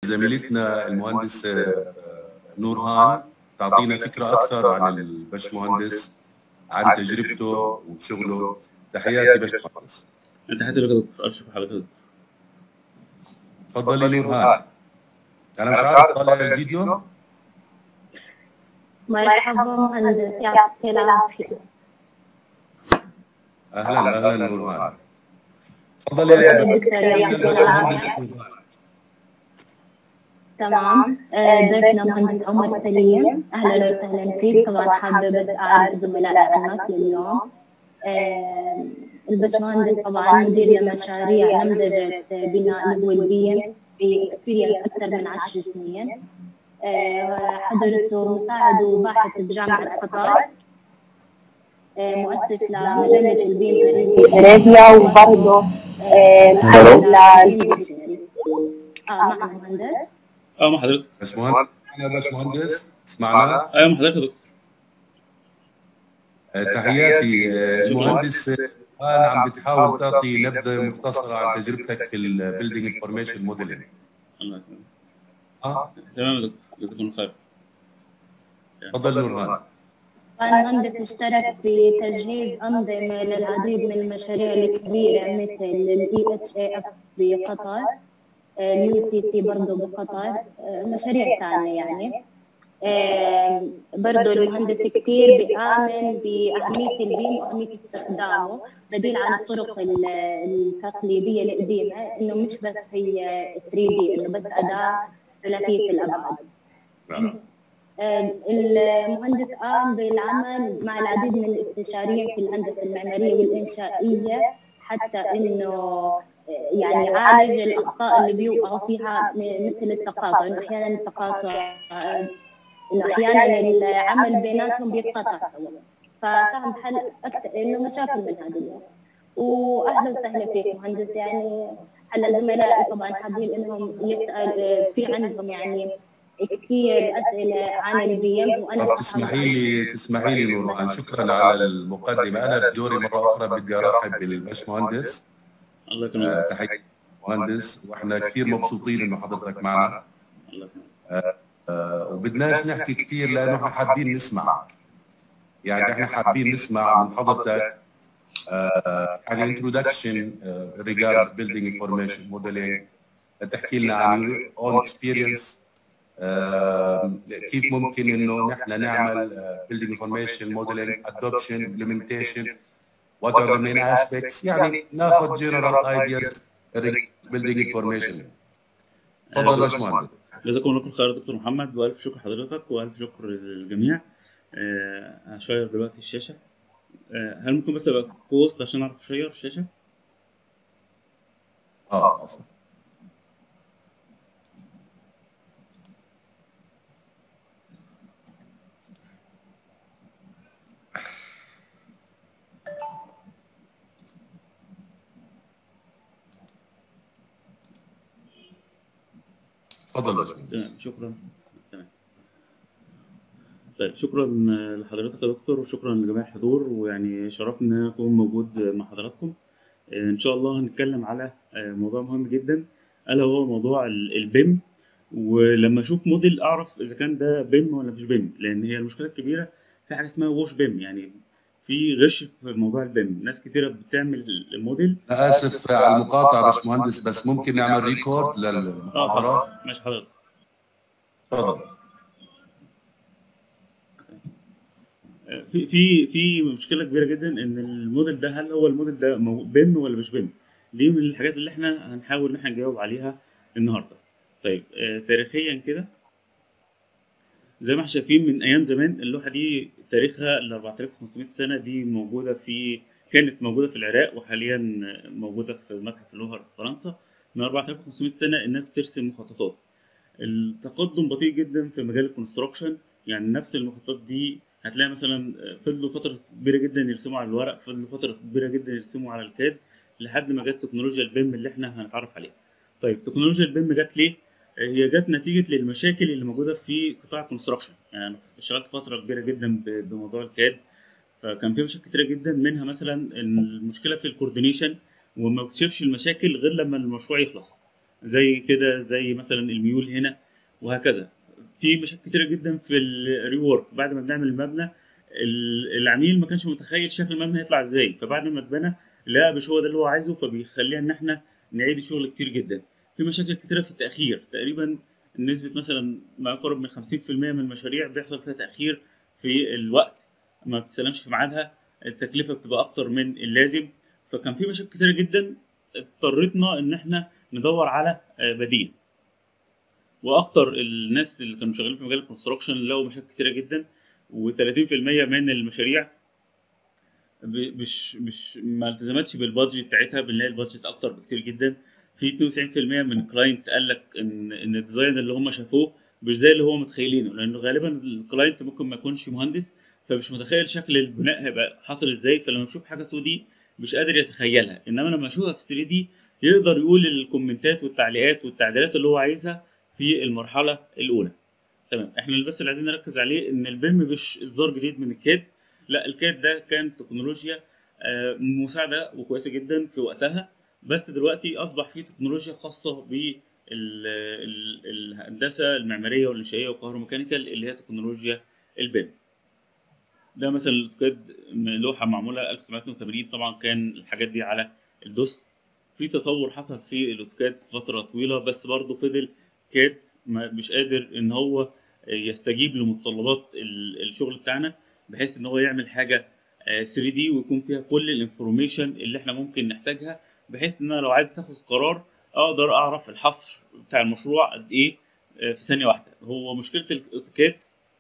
زميلتنا المهندس آه، نورهان تعطينا فكره اكثر عن الباشمهندس عن تجربته وشغله تحياتي باشمهندس تحياتي لك يا دكتور الف شكر حضرتك يا دكتور تفضلي نورهان انا مش عارف طالع الفيديو مرحبا مهندس يعطيك العافية اهلا اهلا نورهان تفضلي يا دكتور يعطيك العافية تمام آه، ضيفنا مهندس عمر سليم اهلا وسهلا فيك طبعا حابه بس اعرف زملائي عنك لليوم آه، البشمهندس طبعا مدير لمشاريع نمذجه بناء اللي هو البيم باكسبيرينس اكثر من 10 سنين آه، حضرته مساعد وباحث بجامعه قطر آه، مؤسس لمجله البيم ارابيا وبرضه محرر للبيم اه معنا مهندس اه مع حضرتك باشمهندس انا باشمهندس اسمعنا ايوه مع حضرتك يا دكتور آه، تحياتي آه، المهندس الان عم بتحاول تعطي نبذه مختصره عن تجربتك في البيلدينج انفورميشن موديلنج الله يكرمك اه تمام يا دكتور جزاكم الله خير تفضل نورهان المهندس اشترك في تجهيز أنظمة للعديد من المشاريع الكبيرة مثل الاي اتش اي اف بقطر اليو سي سي برضه بقطر آه، مشاريع ثانية يعني آه، برضه المهندس كثير بيآمن بأهمية البيم وأهمية استخدامه بديل عن الطرق ال- التقليدية القديمة إنه مش بس هي 3 دي إنه بس أداة ثلاثية الأبعاد نعم. آه، المهندس قام بالعمل مع العديد من الاستشاريين في الهندسه المعماريه والانشائيه حتى انه آه، يعني عالج الاخطاء اللي بيوقعوا فيها م- مثل التقاطع انه احيانا التقاطع آه، انه احيانا العمل بيناتهم بيتقطع سوا ففهم حل اكثر انه مشاكل من هذه النوع واهلا وسهلا فيك مهندس يعني هلا زملائي طبعا حابين انهم يسال آه، في عندهم يعني كثير اسئله عن البيم وانا طب تسمحي لي تسمحي لي نورهان شكرا على المقدمه انا بدوري مره اخرى بدي ارحب بالباشمهندس الله آه، يكرمك تحياتي مهندس واحنا كثير مبسوطين انه حضرتك معنا الله يكرمك آه، وبدناش نحكي كثير لانه احنا حابين نسمع يعني احنا حابين نسمع من حضرتك آه، يعني انتروداكشن ريجارد بيلدينج انفورميشن موديلينج تحكي لنا عن اون اكسبيرينس كيف ممكن انه نحن نعمل بيلدينج انفورميشن موديلينج ادوبشن امبلمنتيشن وات ار ذا مين اسبيكتس يعني ناخذ جنرال ايدياز بيلدينج انفورميشن تفضل باشمهندس جزاكم الله كل خير يا دكتور محمد والف شكر لحضرتك والف شكر للجميع آه، هشير دلوقتي الشاشه آه، هل ممكن بس ابقى كوست عشان اعرف اشير الشاشه اه عفوا تفضل باشمهندس تمام شكرا تمام طيب شكرا لحضرتك يا دكتور وشكرا لجميع الحضور ويعني شرفني ان انا اكون موجود مع حضراتكم ان شاء الله هنتكلم على موضوع مهم جدا الا وهو موضوع ال- البيم ولما اشوف موديل اعرف اذا كان ده بيم ولا مش بيم لان هي المشكله الكبيره في حاجه اسمها ووش بيم يعني في غش في موضوع البيم ناس كتيره بتعمل الموديل انا اسف على المقاطعه باشمهندس بس ممكن نعمل ريكورد اه للمحاضره حاضر ماشي حضرتك تفضل في في في مشكله كبيره جدا ان الموديل ده هل هو الموديل ده مو- بيم ولا مش بيم دي من الحاجات اللي احنا هنحاول ان احنا نجاوب عليها النهارده طيب آه تاريخيا كده زي ما احنا شايفين من ايام زمان اللوحه دي تاريخها ال 4500 سنه دي موجوده في كانت موجوده في العراق وحاليا موجوده في متحف اللوهر في فرنسا من 4500 سنه الناس بترسم مخططات التقدم بطيء جدا في مجال الكونستراكشن يعني نفس المخططات دي هتلاقي مثلا فضلوا فترة كبيرة جدا يرسموا على الورق فضلوا فترة كبيرة جدا يرسموا على الكاد لحد ما جت تكنولوجيا البيم اللي احنا هنتعرف عليها طيب تكنولوجيا البيم جت ليه؟ هي جت نتيجة للمشاكل اللي موجودة في قطاع الكونستراكشن يعني أنا اشتغلت فترة كبيرة جدا ب- بموضوع الكاد فكان في مشاكل كتيرة جدا منها مثلا إن المشكلة في الكوردينيشن وما بتكشفش المشاكل غير لما المشروع يخلص زي كده زي مثلا الميول هنا وهكذا في مشاكل كتيره جدا في الريورك بعد ما بنعمل المبنى ال- العميل ما كانش متخيل شكل المبنى هيطلع ازاي فبعد ما اتبنى لا مش هو ده اللي هو عايزه فبيخلينا ان احنا نعيد الشغل كتير جدا في مشاكل كتيره في التاخير تقريبا نسبه مثلا ما يقرب من 50% من المشاريع بيحصل فيها تاخير في الوقت ما بتستلمش في ميعادها التكلفه بتبقى اكتر من اللازم فكان في مشاكل كتيره جدا اضطرتنا ان احنا ندور على آه، بديل واكتر الناس اللي كانوا شغالين في مجال الكونستراكشن لقوا مشاكل كتيره جدا و30% من المشاريع ب- مش مش ما التزمتش بالبادجت بتاعتها بنلاقي البادجت اكتر بكتير جدا في 92% من الكلاينت قال لك ان ان الديزاين اللي هم شافوه مش زي اللي هو متخيلينه لانه غالبا الكلاينت ممكن ما يكونش مهندس فمش متخيل شكل البناء هيبقى حاصل ازاي فلما يشوف حاجه 2 دي مش قادر يتخيلها انما لما يشوفها في 3 دي يقدر يقول الكومنتات والتعليقات والتعديلات اللي هو عايزها في المرحله الاولى تمام احنا اللي بس اللي عايزين نركز عليه ان البيم مش اصدار جديد من الكاد لا الكاد ده كان تكنولوجيا آه، مساعده وكويسه جدا في وقتها بس دلوقتي اصبح في تكنولوجيا خاصه بالهندسه المعماريه والانشائيه والكهروميكانيكال اللي هي تكنولوجيا البيم ده مثلا الاوتوكاد لوحه معموله 1980 طبعا كان الحاجات دي على الدوس في تطور حصل في الاوتوكاد في فتره طويله بس برضه فضل كاد ما- مش قادر ان هو يستجيب لمتطلبات ال- الشغل بتاعنا بحيث ان هو يعمل حاجه 3 دي ويكون فيها كل الانفورميشن اللي احنا ممكن نحتاجها بحيث ان انا لو عايز تاخد قرار اقدر اعرف الحصر بتاع المشروع قد ايه آه، في ثانيه واحده هو مشكله الاوتوكاد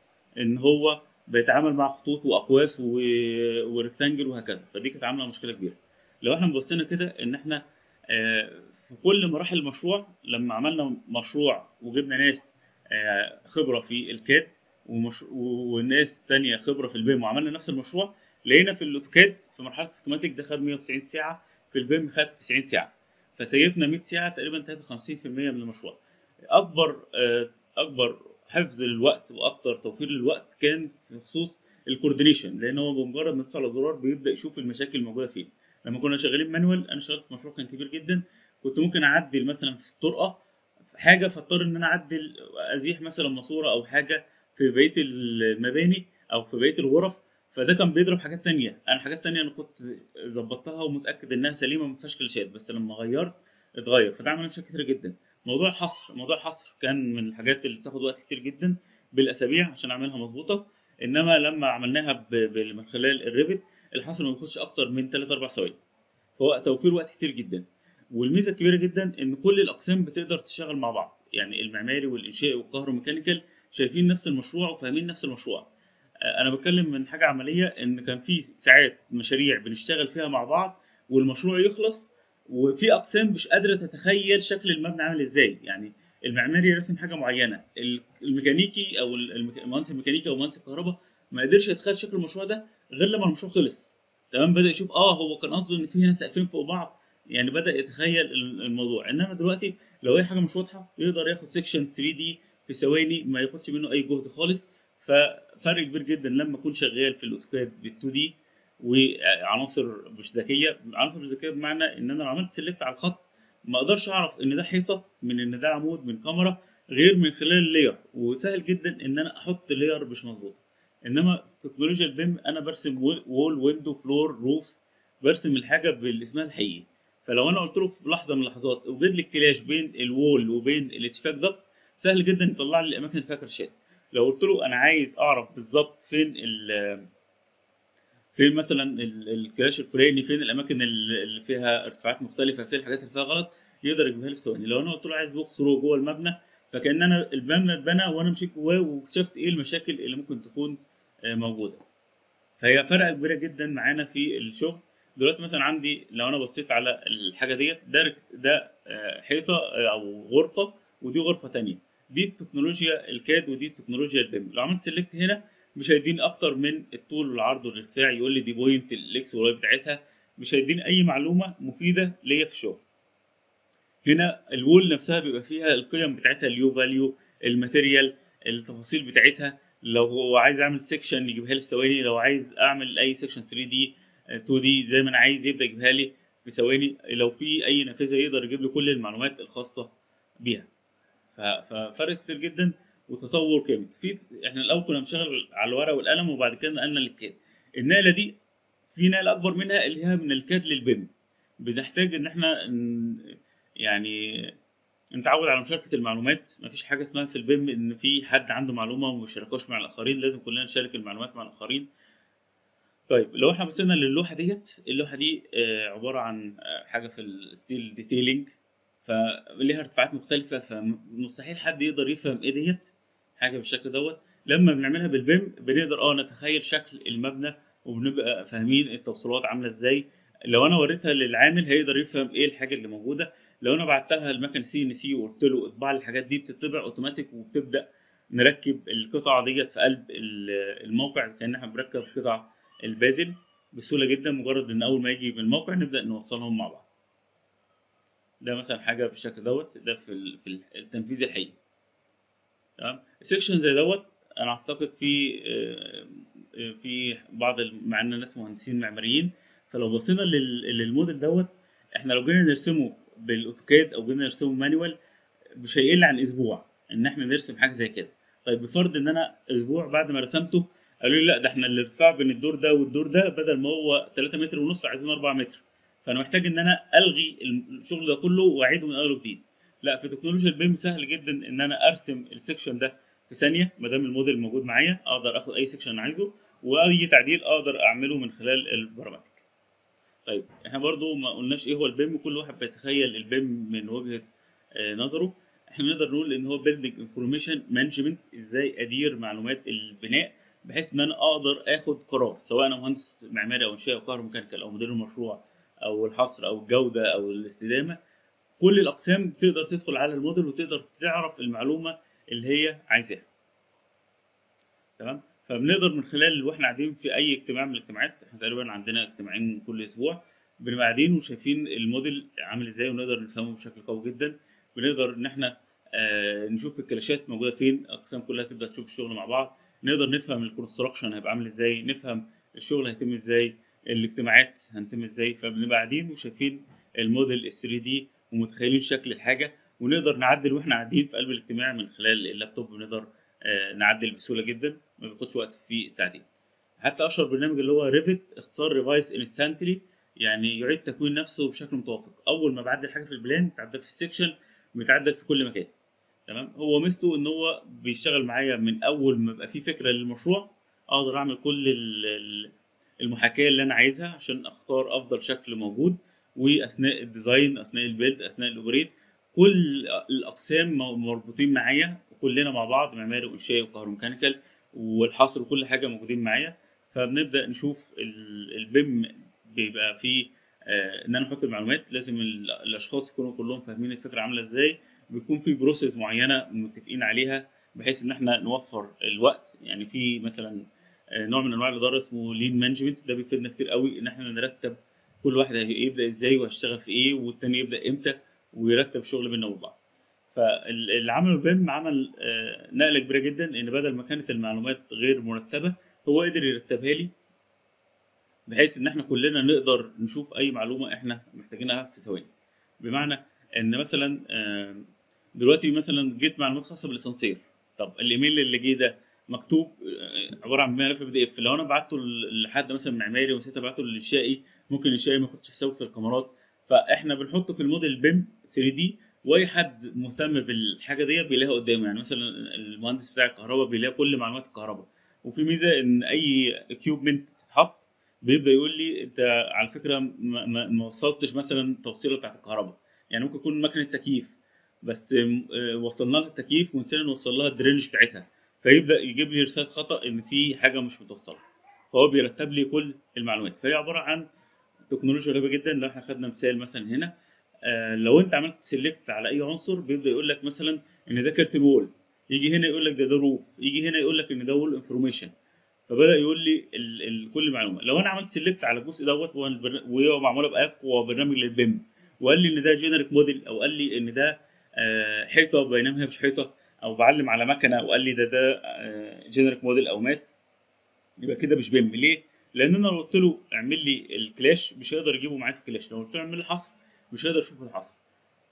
ان هو بيتعامل مع خطوط واقواس و... وريكتانجل وهكذا فدي كانت عامله مشكله كبيره لو احنا بصينا كده ان احنا آه، في كل مراحل المشروع لما عملنا مشروع وجبنا ناس آه، خبره في الكاد ومش... وناس تانية خبره في البيم وعملنا نفس المشروع لقينا في الاوتوكاد في مرحله السكيماتيك ده خد 190 ساعه في البيم خد 90 ساعه فسيفنا 100 ساعه تقريبا 53% من المشروع اكبر آه، اكبر حفظ للوقت واكتر توفير للوقت كان في خصوص الكوردينيشن لان هو بمجرد ما تدوس على زرار بيبدا يشوف المشاكل الموجوده فين لما كنا شغالين مانوال انا اشتغلت في مشروع كان كبير جدا كنت ممكن اعدل مثلا في الطرقه في حاجه فاضطر ان انا اعدل ازيح مثلا ماسوره او حاجه في بقيه المباني او في بقيه الغرف فده كان بيضرب حاجات تانية انا حاجات تانية انا كنت ظبطتها ومتاكد انها سليمه ما فيهاش كلاشات بس لما غيرت اتغير فده عمل مشاكل كتير جدا موضوع الحصر موضوع الحصر كان من الحاجات اللي بتاخد وقت كتير جدا بالاسابيع عشان اعملها مظبوطه انما لما عملناها ب- ب- من خلال الريفت الحصر ما بياخدش اكتر من 3 4 ثواني فهو توفير وقت كتير جدا والميزه الكبيره جدا ان كل الاقسام بتقدر تشتغل مع بعض يعني المعماري والانشائي والكهروميكانيكال شايفين نفس المشروع وفاهمين نفس المشروع آه، انا بتكلم من حاجه عمليه ان كان في ساعات مشاريع بنشتغل فيها مع بعض والمشروع يخلص وفي اقسام مش قادره تتخيل شكل المبنى عامل ازاي يعني المعماري رسم حاجه معينه ال- الميكانيكي او الميكا- المهندس الميكانيكي او مهندس الكهرباء ما قدرش يتخيل شكل المشروع ده غير لما المشروع خلص تمام بدا يشوف اه هو كان قصده ان في هنا سقفين فوق بعض يعني بدا يتخيل ال- الموضوع انما دلوقتي لو اي حاجه مش واضحه يقدر ياخد سيكشن 3 دي في ثواني ما ياخدش منه اي جهد خالص ففرق كبير جدا لما اكون شغال في الاوتوكاد بال 2 دي وعناصر مش ذكيه عناصر مش ذكيه بمعنى ان انا لو عملت سيلكت على الخط ما اقدرش اعرف ان ده حيطه من ان ده عمود من كاميرا غير من خلال اللاير وسهل جدا ان انا احط لاير مش مظبوطه انما في تكنولوجيا البيم انا برسم وول ويندو فلور روف برسم الحاجه بالاسمها الحقيقي فلو انا قلت له في لحظه من اللحظات اوجد لي الكلاش بين الوول وبين الاتفاق ضغط سهل جدا يطلع لي الاماكن اللي فيها كراشات لو قلت له انا عايز اعرف بالظبط فين ال فين مثلا ال- الكراش الفلاني فين الاماكن ال- اللي فيها ارتفاعات مختلفه فين الحاجات اللي فيها غلط يقدر يجيبها لي في ثواني لو انا قلت له عايز ووك ثرو جوه المبنى فكان انا المبنى اتبنى وانا مشيت جواه واكتشفت ايه المشاكل اللي ممكن تكون آه، موجوده فهي فرقه كبيره جدا معانا في الشغل دلوقتي مثلا عندي لو انا بصيت على الحاجه ديت ده رك- ده آه، حيطه آه، او غرفه ودي غرفه تانية دي في تكنولوجيا الكاد ودي تكنولوجيا البيم لو عملت سيلكت هنا مش هيديني اكتر من الطول والعرض والارتفاع يقول لي دي بوينت الاكس والواي بتاعتها مش هيديني اي معلومه مفيده ليا في الشغل هنا الوول نفسها بيبقى فيها القيم بتاعتها اليو فاليو الماتيريال التفاصيل بتاعتها لو هو عايز اعمل سيكشن يجيبها لي في ثواني لو عايز اعمل اي سيكشن 3 دي 2 دي زي ما انا عايز يبدا يجيبها لي في ثواني لو في اي نافذه يقدر يجيب لي كل المعلومات الخاصه بيها ف- ففرق كتير جدا وتطور كامل في احنا الاول كنا بنشتغل على الورق والقلم وبعد كده نقلنا للكاد النقله دي في نقله اكبر منها اللي هي من الكاد للبيم بنحتاج ان احنا ن- يعني نتعود على مشاركه المعلومات مفيش حاجه اسمها في البيم ان في حد عنده معلومه وما يشاركوش مع الاخرين لازم كلنا نشارك المعلومات مع الاخرين طيب لو احنا بصينا للوحه ديت اللوحه دي آه، عباره عن آه، حاجه في الستيل ديتيلينج فليها ارتفاعات مختلفه فمستحيل حد يقدر يفهم ايه ديت حاجه بالشكل دوت لما بنعملها بالبيم بنقدر اه نتخيل شكل المبنى وبنبقى فاهمين التوصيلات عامله ازاي لو انا وريتها للعامل هيقدر يفهم ايه الحاجه اللي موجوده لو انا بعتها لمكن سي ان سي وقلت له اطبع لي الحاجات دي بتطبع اوتوماتيك وبتبدا نركب القطع ديت في قلب ال- الموقع كان احنا بنركب قطع البازل بسهوله جدا مجرد ان اول ما يجي من الموقع نبدا نوصلهم مع بعض ده مثلا حاجه بالشكل دوت ده في ال- في التنفيذ الحقيقي تمام سيكشن زي دوت انا اعتقد في آه، آه، في بعض ال- مع ان ناس مهندسين معماريين فلو بصينا لل- للموديل دوت احنا لو جينا نرسمه بالاوتوكاد او جينا نرسمه مانيوال مش هيقل عن اسبوع ان احنا نرسم حاجه زي كده طيب بفرض ان انا اسبوع بعد ما رسمته قالوا لي لا ده احنا الارتفاع بين الدور ده والدور ده بدل ما هو 3 متر ونص عايزين 4 متر فانا محتاج ان انا الغي الشغل ده كله واعيده من اول وجديد لا في تكنولوجيا البيم سهل جدا ان انا ارسم السكشن ده في ثانيه ما دام الموديل موجود معايا اقدر اخد اي سكشن انا عايزه واي تعديل اقدر اعمله من خلال البراماتيك طيب احنا برضو ما قلناش ايه هو البيم كل واحد بيتخيل البيم من وجهه آه، نظره احنا نقدر نقول ان هو بيلدينج انفورميشن مانجمنت ازاي ادير معلومات البناء بحيث ان انا اقدر اخد قرار سواء انا مهندس معماري او انشائي او كهروميكانيكال او مدير المشروع او الحصر او الجوده او الاستدامه كل الاقسام تقدر تدخل على الموديل وتقدر تعرف المعلومه اللي هي عايزاها تمام فبنقدر من خلال واحنا قاعدين في اي اجتماع من الاجتماعات احنا تقريبا عندنا اجتماعين كل اسبوع بنبقى قاعدين وشايفين الموديل عامل ازاي ونقدر نفهمه بشكل قوي جدا بنقدر ان احنا آه نشوف الكلاشات موجوده فين الاقسام كلها تبدا تشوف الشغل مع بعض نقدر نفهم الكونستراكشن هيبقى عامل ازاي نفهم الشغل هيتم ازاي الاجتماعات هتتم ازاي فبنبقى قاعدين وشايفين الموديل ال 3 دي ومتخيلين شكل الحاجه ونقدر نعدل واحنا قاعدين في قلب الاجتماع من خلال اللابتوب بنقدر آه، نعدل بسهوله جدا ما بياخدش وقت في التعديل حتى اشهر برنامج اللي هو ريفت اختصار ريفايس انستانتلي يعني يعيد تكوين نفسه بشكل متوافق اول ما بعدل حاجه في البلان تعدل في السكشن بيتعدل في كل مكان تمام هو ميزته ان هو بيشتغل معايا من اول ما يبقى في فكره للمشروع اقدر اعمل كل ال- ال- المحاكاه اللي انا عايزها عشان اختار افضل شكل موجود واثناء الديزاين اثناء البيلد اثناء الاوبريت كل الاقسام م- مربوطين معايا كلنا مع بعض معماري وانشائي وكهروميكانيكال والحصر وكل حاجه موجودين معايا فبنبدا نشوف ال- البيم بيبقى فيه آه، ان انا احط المعلومات لازم ال- الاشخاص يكونوا كلهم فاهمين الفكره عامله ازاي بيكون في بروسيس معينه متفقين عليها بحيث ان احنا نوفر الوقت يعني في مثلا آه، نوع من انواع الاداره اسمه ليد مانجمنت ده بيفيدنا كتير قوي ان احنا نرتب كل واحد يبدا ازاي وهيشتغل في ايه والتاني يبدا امتى ويرتب شغل بينا وبين بعض فاللي عمله البيم عمل آه، نقله كبيره جدا ان بدل ما كانت المعلومات غير مرتبه هو قدر يرتبها لي بحيث ان احنا كلنا نقدر نشوف اي معلومه احنا محتاجينها في ثواني بمعنى ان مثلا آه، دلوقتي مثلا جيت معلومات خاصه بالاسانسير طب الايميل اللي جه ده مكتوب آه، عباره عن ملف بي دي اف لو انا بعته ل- لحد مثلا معماري ونسيت ابعته للانشائي ممكن الانشائي ما ياخدش حسابه في الكاميرات فاحنا بنحطه في الموديل بيم 3 دي واي حد مهتم بالحاجه ديت بيلاقيها قدامه يعني مثلا المهندس بتاع الكهرباء بيلاقي كل معلومات الكهرباء وفي ميزه ان اي اكيوبمنت بتتحط بيبدا يقول لي انت على فكره ما, ما, ما وصلتش مثلا توصيله بتاعت الكهرباء يعني ممكن يكون مكنه تكييف بس م- آه، وصلنا لها التكييف ونسينا نوصل لها الدرينج بتاعتها فيبدا يجيب لي رساله خطا ان في حاجه مش متوصله فهو بيرتب لي كل المعلومات فهي عباره عن تكنولوجيا غريبه جدا لو احنا خدنا مثال مثلا هنا آه لو انت عملت سيلكت على اي عنصر بيبدا يقول لك مثلا ان ده كارتن وول يجي هنا يقول لك ده ده روف يجي هنا يقول لك ان ده وول انفورميشن فبدا يقول لي ال ال كل معلومه لو انا عملت سيلكت على الجزء دوت وهو البر- وهي معموله باقوى برنامج للبيم وقال لي ان ده جينيريك موديل او قال لي ان ده آه، حيطه بينما هي مش حيطه او بعلم على مكنه وقال لي ده ده جينيريك موديل او ماس يبقى كده مش بيم ليه؟ لان انا لو قلت له اعمل لي الكلاش مش هيقدر يجيبه معايا في الكلاش لو قلت له اعمل لي حصر مش هيقدر يشوف الحصر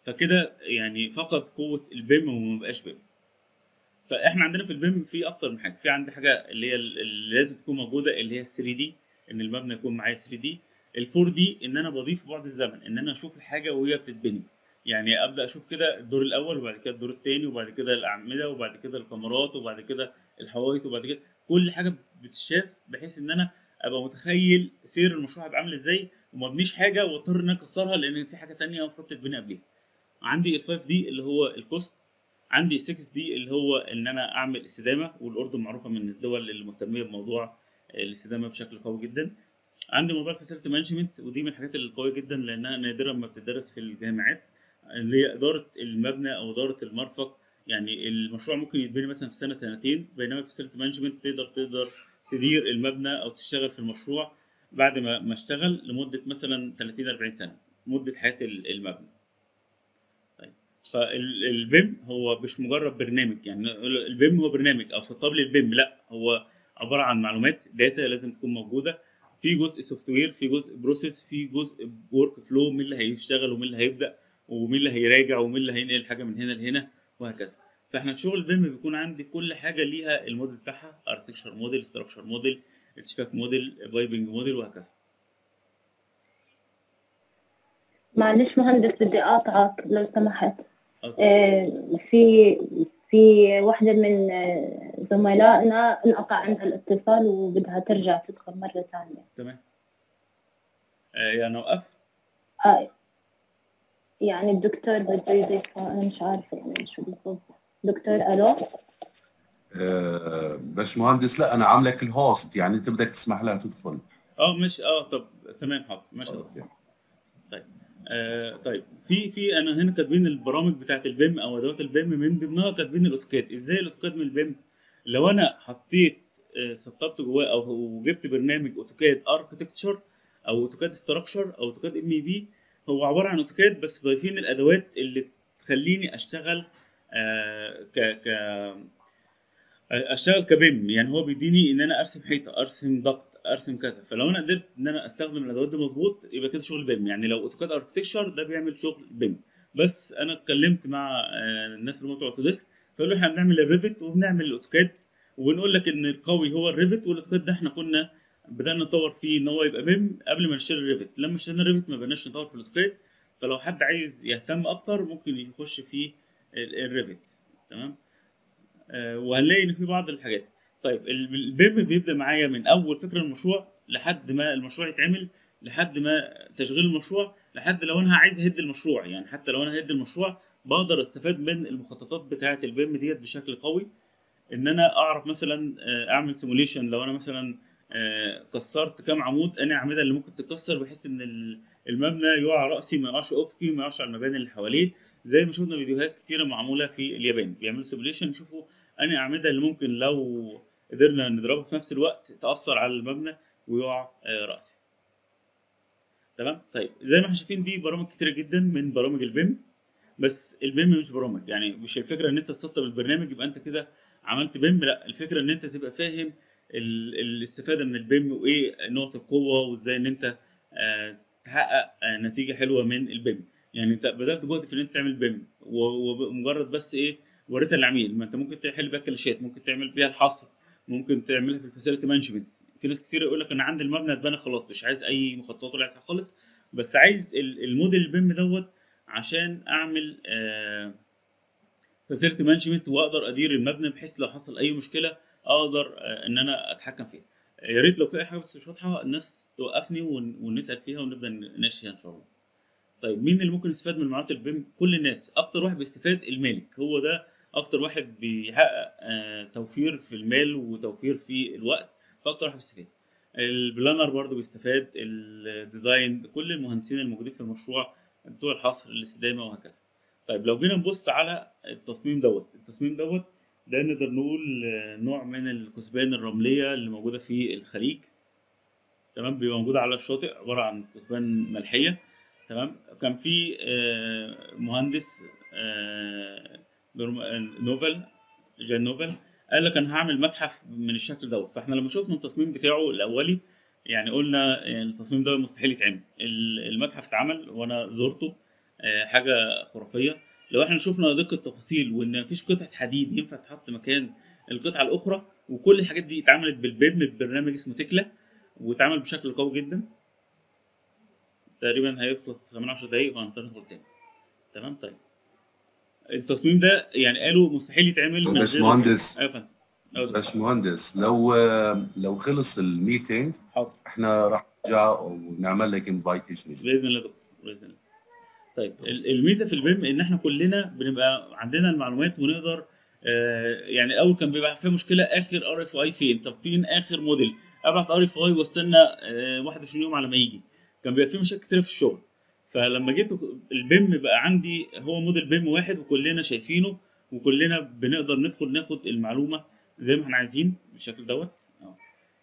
فكده يعني فقد قوه البيم وما بقاش بيم فاحنا عندنا في البيم في اكتر من حاجه في عندي حاجه اللي هي اللي لازم تكون موجوده اللي هي 3 دي ان المبنى يكون معايا 3 دي ال 4 دي ان انا بضيف بعد الزمن ان انا اشوف الحاجه وهي بتتبني يعني ابدا اشوف كده الدور الاول وبعد كده الدور الثاني وبعد كده الاعمده وبعد كده الكاميرات وبعد كده الحوايط وبعد كده كل حاجه بتتشاف بحيث ان انا ابقى متخيل سير المشروع هيبقى عامل ازاي وما ابنيش حاجه واضطر ان انا اكسرها لان في حاجه تانية المفروض تتبني قبليها عندي ال 5 دي اللي هو الكوست عندي 6 دي اللي هو ان انا اعمل استدامه والاردن معروفه من الدول اللي مهتميه بموضوع الاستدامه بشكل قوي جدا عندي موضوع الفاسيلتي مانجمنت ودي من الحاجات القويه جدا لانها نادرا ما بتدرس في الجامعات اللي هي اداره المبنى او اداره المرفق يعني المشروع ممكن يتبني مثلا في سنه سنتين بينما الفاسيلتي مانجمنت تقدر تقدر تدير المبنى او تشتغل في المشروع بعد ما ما اشتغل لمده مثلا 30 40 سنه مده حياه المبنى طيب فالبيم هو مش مجرد برنامج يعني البيم هو برنامج او سطاب للبيم لا هو عباره عن معلومات داتا لازم تكون موجوده في جزء سوفت وير في جزء بروسيس في جزء ورك فلو مين اللي هيشتغل ومين اللي هيبدا ومين اللي هيراجع ومين اللي هينقل حاجه من هنا لهنا وهكذا فاحنا في شغل البيم بيكون عندي كل حاجه ليها الموديل بتاعها اركتكشر موديل ستراكشر موديل اتشفاك موديل بايبنج موديل وهكذا معلش مهندس بدي اقاطعك لو سمحت آه في في واحدة من زملائنا انقطع عندها الاتصال وبدها ترجع تدخل مرة ثانية تمام آه يعني اوقف آه يعني الدكتور بده يضيف انا مش عارفة يعني شو بالضبط دكتور الو آه باش مهندس لا انا عاملك الهوست يعني انت بدك تسمح لها تدخل اه مش اه طب تمام حاضر ماشي طيب آه طيب في في انا هنا كاتبين البرامج بتاعت البيم او ادوات البيم من ضمنها كاتبين الاوتوكاد ازاي الاوتوكاد من البيم لو انا حطيت آه سطبت جواه او جبت برنامج اوتوكاد اركتكتشر او اوتوكاد ستراكشر او اوتوكاد ام اي بي هو عباره عن اوتوكاد بس ضايفين الادوات اللي تخليني اشتغل آه ك ك اشتغل كبيم يعني هو بيديني ان انا ارسم حيطه ارسم ضغط ارسم كذا فلو انا قدرت ان انا استخدم الادوات دي مظبوط يبقى كده شغل بيم يعني لو اوتوكاد اركتكشر ده بيعمل شغل بيم بس انا اتكلمت مع الناس اللي بتوع اوتوديسك فقالوا احنا بنعمل الريفت وبنعمل الاوتوكاد وبنقول لك ان القوي هو الريفت والاوتوكاد ده احنا كنا بدانا نطور فيه ان هو يبقى بيم قبل ما نشتري الريفت لما اشترينا الريفت ما بقناش نطور في الاوتوكاد فلو حد عايز يهتم اكتر ممكن يخش في الريفت تمام آه وهنلاقي ان في بعض الحاجات طيب البيم بيبدا معايا من اول فكره المشروع لحد ما المشروع يتعمل لحد ما تشغيل المشروع لحد لو انا عايز اهد المشروع يعني حتى لو انا هد المشروع بقدر استفاد من المخططات بتاعه البيم ديت بشكل قوي ان انا اعرف مثلا اعمل سيموليشن لو انا مثلا كسرت كام عمود انا الاعمده اللي ممكن تتكسر بحيث ان المبنى يقع راسي ما يقعش افقي ما يقعش على المباني اللي حواليه زي ما شفنا فيديوهات كتيره معموله في اليابان بيعملوا سيموليشن يشوفوا انهي الاعمده اللي ممكن لو قدرنا نضربها في نفس الوقت تاثر على المبنى ويقع راسي تمام طيب زي ما احنا شايفين دي برامج كتيره جدا من برامج البيم بس البيم مش برامج يعني مش الفكره ان انت تسطب البرنامج يبقى انت كده عملت بيم لا الفكره ان انت تبقى فاهم الاستفاده من البيم وايه نقط القوه وازاي ان انت تحقق نتيجه حلوه من البيم يعني انت بذلت جهد في ان انت تعمل بيم ومجرد بس ايه وريتها للعميل ما انت ممكن تحل بيها كلاشات ممكن تعمل بيها الحصر ممكن تعملها في الفاسيلتي مانجمنت في ناس كتير يقول لك انا عندي المبنى اتبنى خلاص مش عايز اي مخططات ولا عايز خالص بس عايز الموديل البيم دوت عشان اعمل فاسيلتي مانجمنت واقدر ادير المبنى بحيث لو حصل اي مشكله اقدر ان انا اتحكم فيها يا ريت لو في اي حاجه بس مش واضحه الناس توقفني ونسال فيها ونبدا نناقشها ان شاء الله طيب مين اللي ممكن يستفاد من معلومات البيم كل الناس اكتر واحد بيستفاد المالك هو ده اكتر واحد بيحقق آه توفير في المال وتوفير في الوقت فاكتر واحد بيستفاد البلانر برضو بيستفاد الديزاين كل المهندسين الموجودين في المشروع بتوع الحصر الاستدامه وهكذا طيب لو جينا نبص على التصميم دوت التصميم دوت ده نقدر نقول نوع من الكثبان الرمليه اللي موجوده في الخليج تمام بيبقى موجود على الشاطئ عباره عن كثبان ملحيه تمام كان في مهندس نوفل جان نوفل قال لك انا هعمل متحف من الشكل دوت فاحنا لما شفنا التصميم بتاعه الاولي يعني قلنا يعني التصميم ده مستحيل يتعمل المتحف اتعمل وانا زرته آه، حاجه خرافيه لو احنا شفنا دقه التفاصيل وان مفيش قطعه حديد ينفع تحط مكان القطعه الاخرى وكل الحاجات دي اتعملت بالبيم ببرنامج اسمه تكلا واتعمل بشكل قوي جدا تقريبا هيخلص كمان 10 دقايق وهنضطر ندخل تاني تمام طيب التصميم ده يعني قالوا مستحيل يتعمل من غير- باشمهندس. ايوه يا فندم أيوة دكتور. باشمهندس لو لو خلص الميتنج حاضر احنا راح نرجع ونعمل لك انفيتيشن باذن الله يا دكتور باذن الله طيب ال- الميزه في البيم ان احنا كلنا بنبقى عندنا المعلومات ونقدر آه، يعني الاول كان بيبقى في مشكله اخر ار اف اي فين طب فين اخر موديل ابعت ار اف اي واستنى آه، 21 يوم على ما يجي كان بيبقى في مشاكل كتير في الشغل فلما جيت البيم بقى عندي هو موديل بيم واحد وكلنا شايفينه وكلنا بنقدر ندخل ناخد المعلومه زي ما احنا عايزين بالشكل دوت أهو.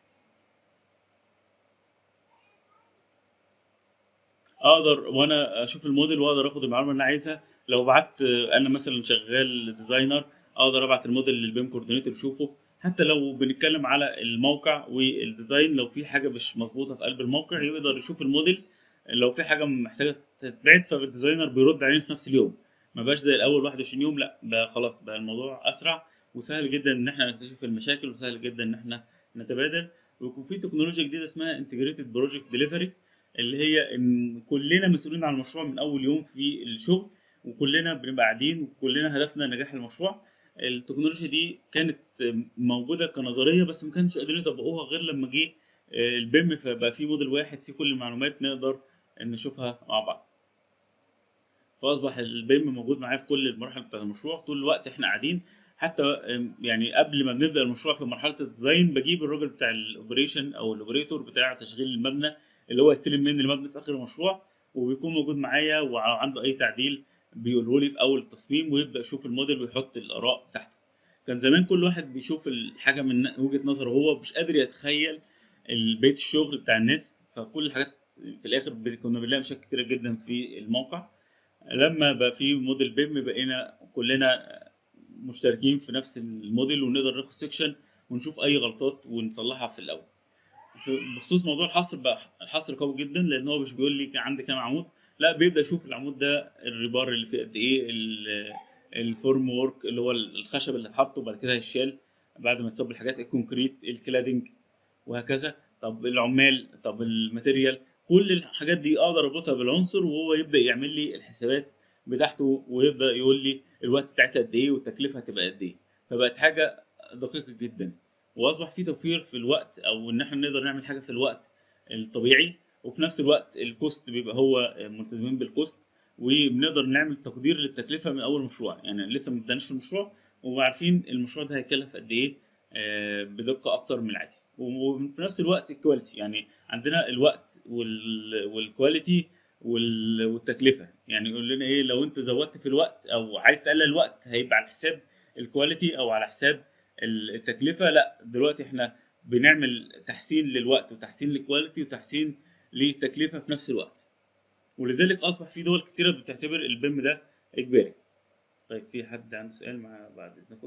اقدر وانا اشوف الموديل واقدر اخد المعلومه اللي انا عايزها لو بعت انا مثلا شغال ديزاينر اقدر ابعت الموديل للبيم كوردينيتور يشوفه حتى لو بنتكلم على الموقع والديزاين لو في حاجه مش مظبوطه في قلب الموقع يقدر يشوف الموديل لو في حاجه محتاجه تتبعت فالديزاينر بيرد علينا في نفس اليوم ما بقاش زي الاول 21 يوم لا بقى خلاص بقى الموضوع اسرع وسهل جدا ان احنا نكتشف المشاكل وسهل جدا ان احنا نتبادل ويكون في تكنولوجيا جديده اسمها انتجريتد بروجكت ديليفري اللي هي ان كلنا مسؤولين عن المشروع من اول يوم في الشغل وكلنا بنبقى قاعدين وكلنا هدفنا نجاح المشروع التكنولوجيا دي كانت موجوده كنظريه بس ما كانش قادرين يطبقوها غير لما جه البيم فبقى في موديل واحد فيه كل المعلومات نقدر نشوفها مع بعض فاصبح البيم موجود معايا في كل المراحل بتاعت المشروع طول الوقت احنا قاعدين حتى يعني قبل ما بنبدا المشروع في مرحله الديزاين بجيب الراجل بتاع الاوبريشن او الاوبريتور بتاع تشغيل المبنى اللي هو يستلم مني المبنى في اخر المشروع وبيكون موجود معايا وعنده اي تعديل بيقوله لي في اول التصميم ويبدا يشوف الموديل ويحط الاراء بتاعته كان زمان كل واحد بيشوف الحاجه من وجهه نظره هو مش قادر يتخيل البيت الشغل بتاع الناس فكل الحاجات في الاخر كنا بنلاقي مشاكل كتيره جدا في الموقع لما بقى في موديل بيم بقينا كلنا مشتركين في نفس الموديل ونقدر ناخد سيكشن ونشوف اي غلطات ونصلحها في الاول بخصوص موضوع الحصر بقى الحصر قوي جدا لان هو مش بيقول لي عندي كام عمود لا بيبدا يشوف العمود ده الريبار اللي فيه قد ايه الفورم وورك اللي هو الخشب اللي اتحط وبعد كده هيشال بعد ما تصب الحاجات الكونكريت الكلادنج وهكذا طب العمال طب الماتيريال كل الحاجات دي اقدر اربطها بالعنصر وهو يبدا يعمل لي الحسابات بتاعته ويبدا يقول لي الوقت بتاعتها قد ايه والتكلفه هتبقى قد ايه فبقت حاجه دقيقه جدا واصبح في توفير في الوقت او ان احنا نقدر نعمل حاجه في الوقت الطبيعي وفي نفس الوقت الكوست بيبقى هو ملتزمين بالكوست وبنقدر نعمل تقدير للتكلفه من اول مشروع يعني لسه ما بدناش المشروع وعارفين المشروع ده هيكلف قد ايه بدقه اكتر من العادي وفي نفس الوقت الكواليتي يعني عندنا الوقت والكواليتي والتكلفه يعني يقول لنا ايه لو انت زودت في الوقت او عايز تقلل الوقت هيبقى على حساب الكواليتي او على حساب التكلفه لا دلوقتي احنا بنعمل تحسين للوقت وتحسين للكواليتي وتحسين للتكلفه في نفس الوقت ولذلك اصبح في دول كتيره بتعتبر البيم ده اجباري طيب في حد عنده سؤال مع بعد اذنكم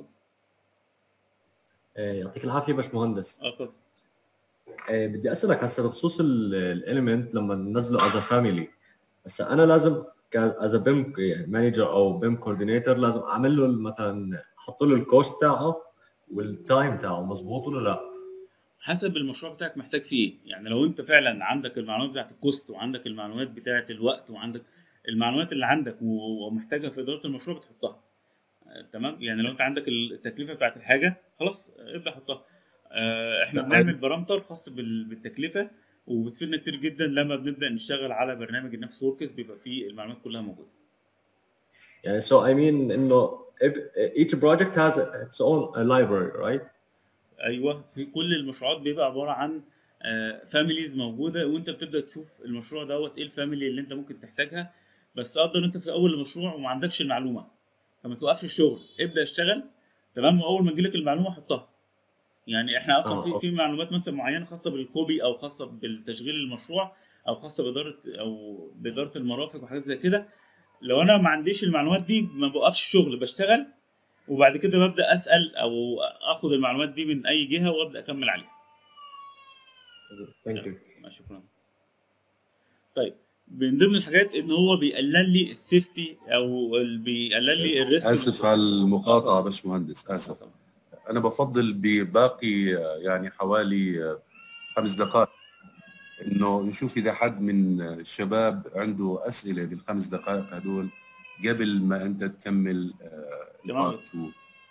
يعطيك العافيه باشمهندس اه اتفضل آه بدي اسالك هسه بخصوص الاليمنت لما ننزله از فاميلي هسه انا لازم از بيم مانجر او بيم كوردينيتور لازم اعمل له مثلا احط له الكوست تاعه والتايم تاعه مظبوط ولا لا؟ حسب المشروع بتاعك محتاج فيه ايه يعني لو انت فعلا عندك المعلومات بتاعت الكوست وعندك المعلومات بتاعت الوقت وعندك المعلومات اللي عندك ومحتاجها في اداره المشروع بتحطها تمام يعني لو انت عندك التكلفه بتاعت الحاجه خلاص ابدا حطها احنا بنعمل بارامتر خاص بالتكلفه وبتفيدنا كتير جدا لما بنبدا نشتغل على برنامج النفس وركس بيبقى فيه المعلومات كلها موجوده يعني so I mean انه each project has its own library right ايوه في كل المشروعات بيبقى عباره عن فاميليز موجوده وانت بتبدا تشوف المشروع دوت ايه الفاميلي اللي انت ممكن تحتاجها بس قدر انت في اول المشروع وما عندكش المعلومه فما توقفش الشغل ابدا اشتغل تمام واول ما تجيلك المعلومه حطها يعني احنا اصلا في في معلومات مثلا معينه خاصه بالكوبي او خاصه بالتشغيل المشروع او خاصه باداره او باداره المرافق وحاجات زي كده لو انا ما عنديش المعلومات دي ما بوقفش الشغل بشتغل وبعد كده ببدا اسال او اخد المعلومات دي من اي جهه وابدا اكمل عليها ثانك يو شكرا طيب من ضمن الحاجات ان هو بيقلل لي السيفتي او ال- بيقلل لي الريسك اسف على المقاطعه باشمهندس اسف انا بفضل بباقي آه، يعني حوالي آه، خمس دقائق انه نشوف اذا حد من الشباب عنده اسئله بالخمس دقائق هدول قبل ما انت تكمل تمام. البارت 2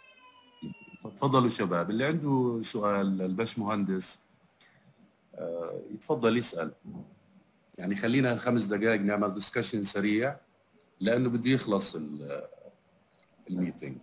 تفضلوا شباب اللي عنده سؤال الباش مهندس آه، يتفضل يسال يعني خلينا الخمس دقائق نعمل ديسكشن سريع لانه بده يخلص ال- الميتينج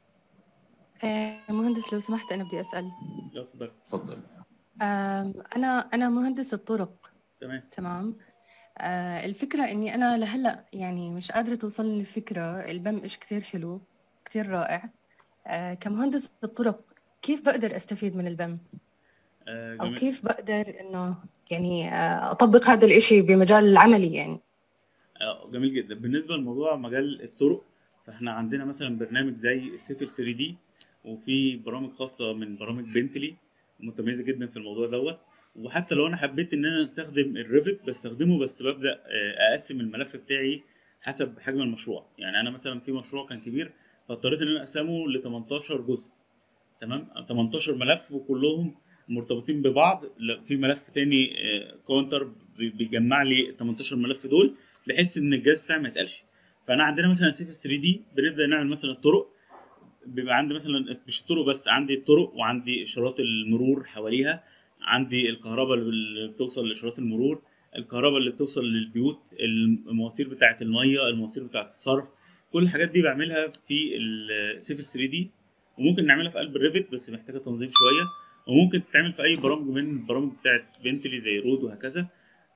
آه، مهندس لو سمحت أنا بدي أسأل لا اتفضل تفضل آم، أنا أنا مهندس الطرق تمام تمام آه، الفكرة إني أنا لهلأ يعني مش قادرة توصلني الفكرة البم إيش كثير حلو كثير رائع آه، كمهندس الطرق كيف بقدر أستفيد من البم آه، أو جميل. كيف بقدر إنه يعني آه، أطبق هذا الإشي بمجال العملي يعني آه، جميل جدا بالنسبه لموضوع مجال الطرق فاحنا عندنا مثلا برنامج زي السيفل 3 دي وفي برامج خاصه من برامج بنتلي متميزه جدا في الموضوع دوت وحتى لو انا حبيت ان انا استخدم الريفت بستخدمه بس ببدا آه، اقسم الملف بتاعي حسب حجم المشروع يعني انا مثلا في مشروع كان كبير فاضطريت ان انا اقسمه ل 18 جزء تمام 18 ملف وكلهم مرتبطين ببعض لا، في ملف تاني كونتر بيجمع لي 18 ملف دول بحيث ان الجهاز بتاعي ما يتقلش فانا عندنا مثلا سيف 3 دي بنبدا نعمل مثلا الطرق بيبقى عندي مثلا مش الطرق بس عندي الطرق وعندي اشارات المرور حواليها عندي الكهرباء اللي بتوصل لاشارات المرور الكهرباء اللي بتوصل للبيوت المواسير بتاعه الميه المواسير بتاعه الصرف كل الحاجات دي بعملها في السيفل 3 دي وممكن نعملها في قلب الريفت بس محتاجه تنظيم شويه وممكن تتعمل في اي برامج من البرامج بتاعه بنتلي زي رود وهكذا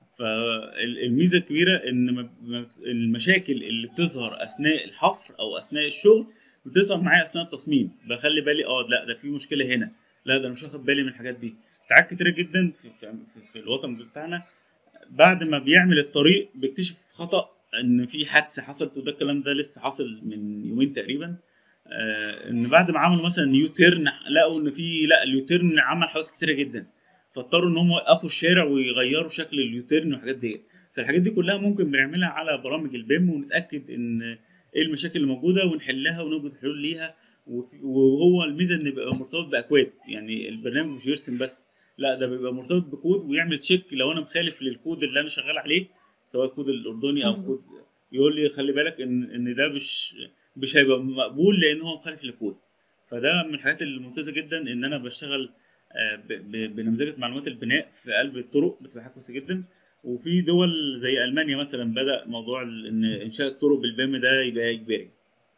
فالميزه الكبيره ان م- م- المشاكل اللي بتظهر اثناء الحفر او اثناء الشغل بتظهر معايا اثناء التصميم بخلي بالي اه لا ده في مشكله هنا لا ده انا مش واخد بالي من الحاجات دي ساعات كتيره جدا في, في, في, في الوطن بتاعنا بعد ما بيعمل الطريق بيكتشف خطا ان في حادثه حصلت وده الكلام ده لسه حاصل من يومين تقريبا آه ان بعد ما عملوا مثلا يو تيرن لقوا ان في لا اليوتيرن عمل حوادث كتيره جدا فاضطروا ان هم يوقفوا الشارع ويغيروا شكل اليوتيرن والحاجات دي فالحاجات دي كلها ممكن بنعملها على برامج البيم ونتاكد ان ايه المشاكل اللي موجوده ونحلها ونوجد حلول ليها وفي- وهو الميزه ان بيبقى مرتبط باكواد يعني البرنامج مش يرسم بس لا ده بيبقى مرتبط بكود ويعمل تشيك لو انا مخالف للكود اللي انا شغال عليه سواء الكود الاردني او مظبوط. كود يقول لي خلي بالك ان ان ده مش مش هيبقى مقبول لان هو مخالف للكود فده من الحاجات الممتازه جدا ان انا بشتغل آه، ب- ب- بنمذجه معلومات البناء في قلب الطرق بتبقى حاجه كويسه جدا وفي دول زي المانيا مثلا بدا موضوع ال- ان انشاء الطرق بالبيم ده يبقى اجباري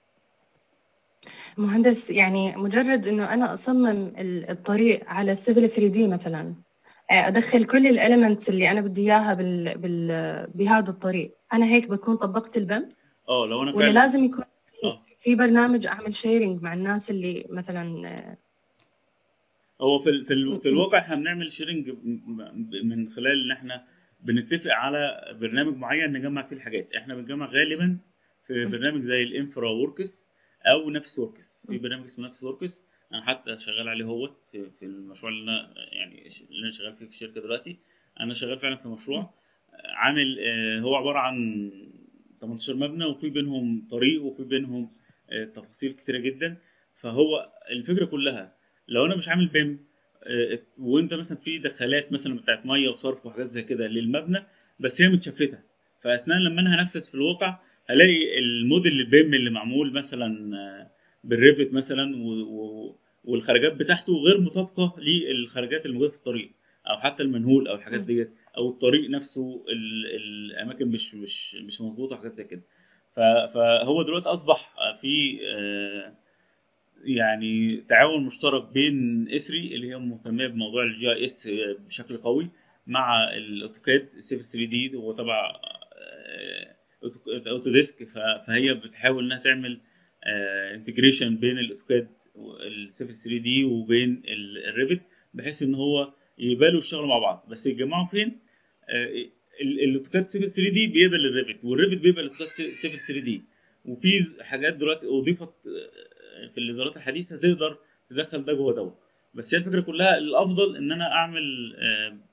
مهندس يعني مجرد انه انا اصمم ال- الطريق على السيفل 3 دي مثلا آه، ادخل كل الاليمنتس اللي انا بدي اياها بال... بال... بهذا الطريق انا هيك بكون طبقت البم اه لو انا ولا فعلا لازم يكون في, آه. في برنامج اعمل شيرنج مع الناس اللي مثلا آه، هو في ال- في, ال- في م- م. الواقع احنا بنعمل شيرنج من خلال ان احنا بنتفق على برنامج معين نجمع فيه الحاجات احنا بنجمع غالبا في م. برنامج زي الانفرا وركس او نفس وركس في م. برنامج اسمه نفس وركس انا حتى شغال عليه هوت في, في المشروع اللي انا يعني ش- اللي انا شغال فيه في الشركه دلوقتي انا شغال فعلا في مشروع عامل آه، هو عباره عن 18 مبنى وفي بينهم طريق وفي بينهم آه، تفاصيل كتيره جدا فهو الفكره كلها لو انا مش عامل بيم آه، وانت مثلا في دخلات مثلا بتاعت ميه وصرف وحاجات زي كده للمبنى بس هي متشفته فاثناء لما انا هنفذ في الواقع هلاقي الموديل البيم اللي معمول مثلا آه، بالريفت مثلا و... و... والخرجات بتاعته غير مطابقه للخرجات اللي موجوده في الطريق او حتى المنهول او الحاجات م. ديت او الطريق نفسه ال... الاماكن مش مش مش مظبوطه وحاجات زي كده ف... فهو دلوقتي اصبح في آه، يعني تعاون مشترك بين اسري اللي هي مهتمه بموضوع الجي اي اس بشكل قوي مع الاوتوكاد سيف 3 دي هو تبع آه، أوتو- اوتوديسك ف- فهي بتحاول انها تعمل انتجريشن بين الاوتوكاد السيف 3 دي وبين ال- الريفت بحيث ان هو يقبلوا يشتغلوا مع بعض بس يتجمعوا فين آه، ال- الاوتوكاد سيف 3 دي بيقبل الريفت والريفت بيقبل الاوتوكاد سيف 3 دي وفي حاجات دلوقتي اضيفت آه، في الاصدارات الحديثه تقدر تدخل ده جوه دوت بس هي الفكره كلها الافضل ان انا اعمل آه،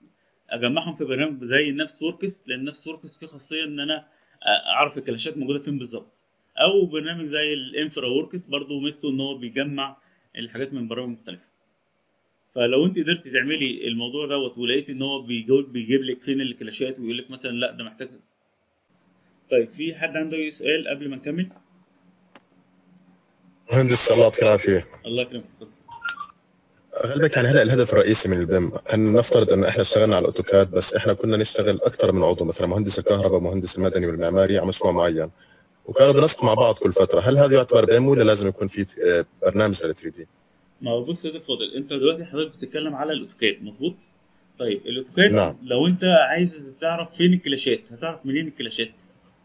اجمعهم في برنامج زي نفس وركس لان نفس وركس فيه خاصيه ان انا اعرف الكلاشات موجوده فين بالظبط او برنامج زي الانفرا وركس برضو ميزته ان هو بيجمع الحاجات من برامج مختلفه فلو انت قدرتي تعملي الموضوع دوت ولقيتي ان هو بيجاوب بيجيب لك فين الكلاشات ويقول لك مثلا لا ده محتاج طيب في حد عنده اي سؤال قبل ما نكمل مهندس الله يعطيك العافيه الله يكرمك اتفضل غالبا يعني هلا الهدف الرئيسي من البيم ان نفترض انه احنا اشتغلنا على الاوتوكاد بس احنا كنا نشتغل اكثر من عضو مثلا مهندس الكهرباء مهندس المدني والمعماري على مشروع معين وكانوا بنسق مع بعض كل فتره هل هذا يعتبر بيم ولا لازم يكون في آه، برنامج لل 3 دي ما هو بص يا سيدي فاضل انت دلوقتي حضرتك بتتكلم على الاوتوكاد مظبوط طيب الاوتوكاد نعم. لو انت عايز تعرف فين الكلاشات هتعرف منين الكلاشات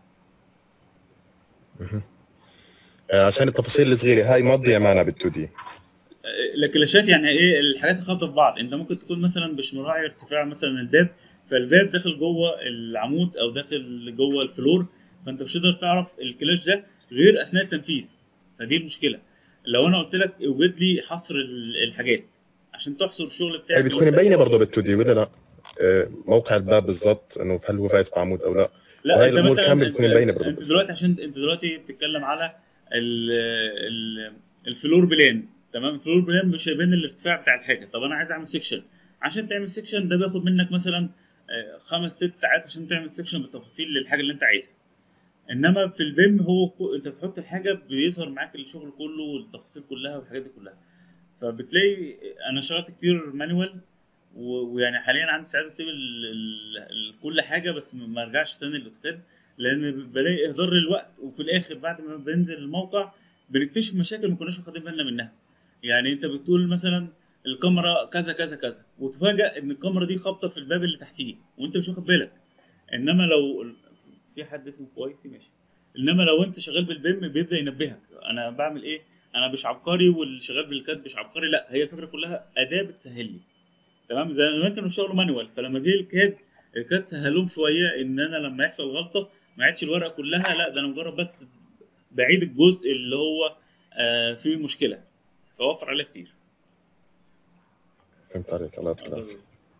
آه، عشان التفاصيل الصغيره هاي ما تضيع معنا بال 2 دي الكلاشات يعني ايه الحاجات الخابطه في بعض انت ممكن تكون مثلا مش مراعي ارتفاع مثلا الباب فالباب داخل جوه العمود او داخل جوه الفلور فانت مش هتقدر تعرف الكلاش ده غير اثناء التنفيذ فدي المشكله لو انا قلت لك اوجد لي حصر ال- الحاجات عشان تحصر الشغل بتاعك هي بتكون مبينه برضه بال 2 دي ولا لا؟ آه، موقع الباب بالضبط انه هل هو فايت في عمود او لا لا وهي انت الأمور مثلا كاملة بتكون انت- مبينة برضه. انت دلوقتي عشان انت دلوقتي بتتكلم على ال ال الفلور بلان تمام الفلور بلان مش هيبان الارتفاع بتاع الحاجه طب انا عايز اعمل سيكشن عشان تعمل سيكشن ده بياخد منك مثلا آه، خمس ست ساعات عشان تعمل سيكشن بالتفاصيل للحاجه اللي انت عايزها انما في البيم هو كو- انت بتحط الحاجه بيظهر معاك الشغل كله والتفاصيل كلها والحاجات دي كلها فبتلاقي انا اشتغلت كتير مانوال و- ويعني حاليا عندي استعداد اسيب ال- ال- ال- كل حاجه بس ما ما ارجعش تاني للاوتوكاد لان بلاقي اهدار للوقت وفي الاخر بعد ما بنزل الموقع بنكتشف مشاكل ما كناش واخدين بالنا منها يعني انت بتقول مثلا الكاميرا كذا كذا كذا وتفاجئ ان الكاميرا دي خابطه في الباب اللي تحتيه وانت مش واخد بالك انما لو في حد اسمه كويسي ماشي انما لو انت شغال بالبيم بيبدا ينبهك انا بعمل ايه انا مش عبقري واللي شغال بالكاد مش عبقري لا هي الفكره كلها اداه بتسهل لي تمام زي ما كانوا بيشتغلوا مانوال فلما جه الكاد الكاد سهلهم شويه ان انا لما يحصل غلطه ما عادش الورقه كلها لا ده انا مجرد بس بعيد الجزء اللي هو آه فيه مشكله فوفر عليه كتير فهمت عليك الله يعطيك العافيه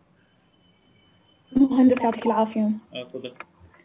مهندس يعطيك العافية اه اتفضل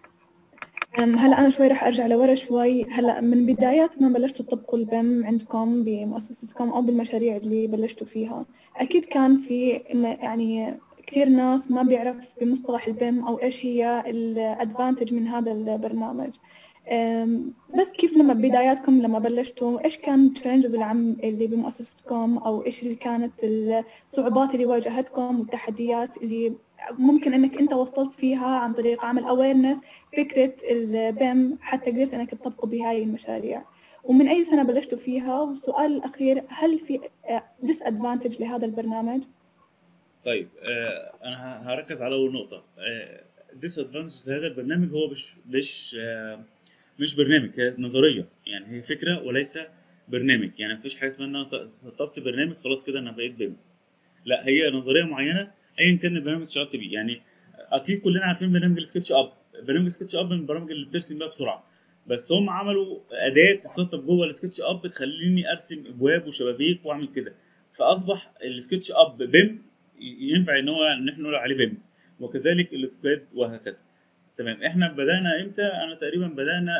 أم، هلا أنا شوي رح أرجع لورا شوي هلا من بدايات ما بلشتوا تطبقوا البيم عندكم بمؤسستكم أو بالمشاريع اللي بلشتوا فيها أكيد كان في م- يعني كثير ناس ما بيعرف بمصطلح البيم أو إيش هي الأدفانتج من هذا البرنامج أم، بس كيف لما بداياتكم لما بلشتوا إيش كان التشالنجز اللي عم اللي بمؤسستكم أو إيش اللي كانت الصعوبات اللي واجهتكم والتحديات اللي ممكن انك انت وصلت فيها عن طريق عمل اويرنس فكره البيم حتى قدرت انك تطبقه بهاي المشاريع ومن اي سنه بلشتوا فيها والسؤال الاخير هل في ديس ادفانتج لهذا البرنامج طيب آه انا ه- هركز على اول نقطه ديس ادفانتج لهذا البرنامج هو مش مش آه مش برنامج هي نظريه يعني هي فكره وليس برنامج يعني مفيش حاجه اسمها ان انا سطبت برنامج خلاص كده انا بقيت بيم لا هي نظريه معينه ايا كان البرنامج اللي اشتغلت بيه يعني اكيد كلنا عارفين برنامج السكتش اب برنامج السكتش اب من البرامج اللي بترسم بيها بسرعه بس هم عملوا اداه تسطب جوه السكتش اب بتخليني ارسم ابواب وشبابيك واعمل كده فاصبح السكتش اب بيم ي- ينفع ان هو ان احنا نقول عليه بيم وكذلك الاوتوكاد وهكذا تمام احنا بدانا امتى انا تقريبا بدانا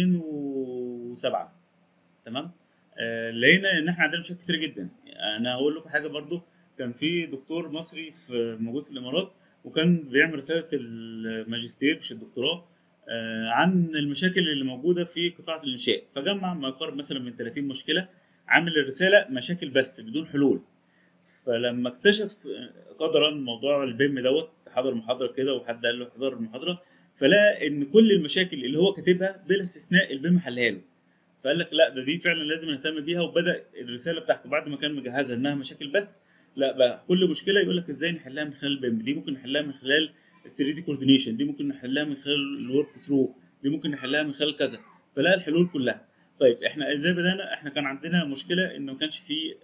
2007 تمام آه لقينا ان احنا عندنا مشاكل كتير جدا انا هقول لكم حاجه برضو كان في دكتور مصري في موجود في الامارات وكان بيعمل رساله الماجستير مش الدكتوراه آه، عن المشاكل اللي موجوده في قطاع الانشاء فجمع ما يقارب مثلا من 30 مشكله عامل الرساله مشاكل بس بدون حلول فلما اكتشف قدرا موضوع البيم دوت حضر محاضره كده وحد قال له حضر المحاضره فلقى ان كل المشاكل اللي هو كاتبها بلا استثناء البيم حلها له فقال لك لا ده دي فعلا لازم نهتم بيها وبدا الرساله بتاعته بعد ما كان مجهزها انها مشاكل بس لا بقى كل مشكله يقول لك ازاي نحلها من خلال البيم دي ممكن نحلها من خلال ال 3 دي كوردينيشن دي ممكن نحلها من خلال الورك ثرو دي ممكن نحلها من خلال كذا فلقى الحلول كلها طيب احنا ازاي بدانا احنا كان عندنا مشكله انه ما كانش في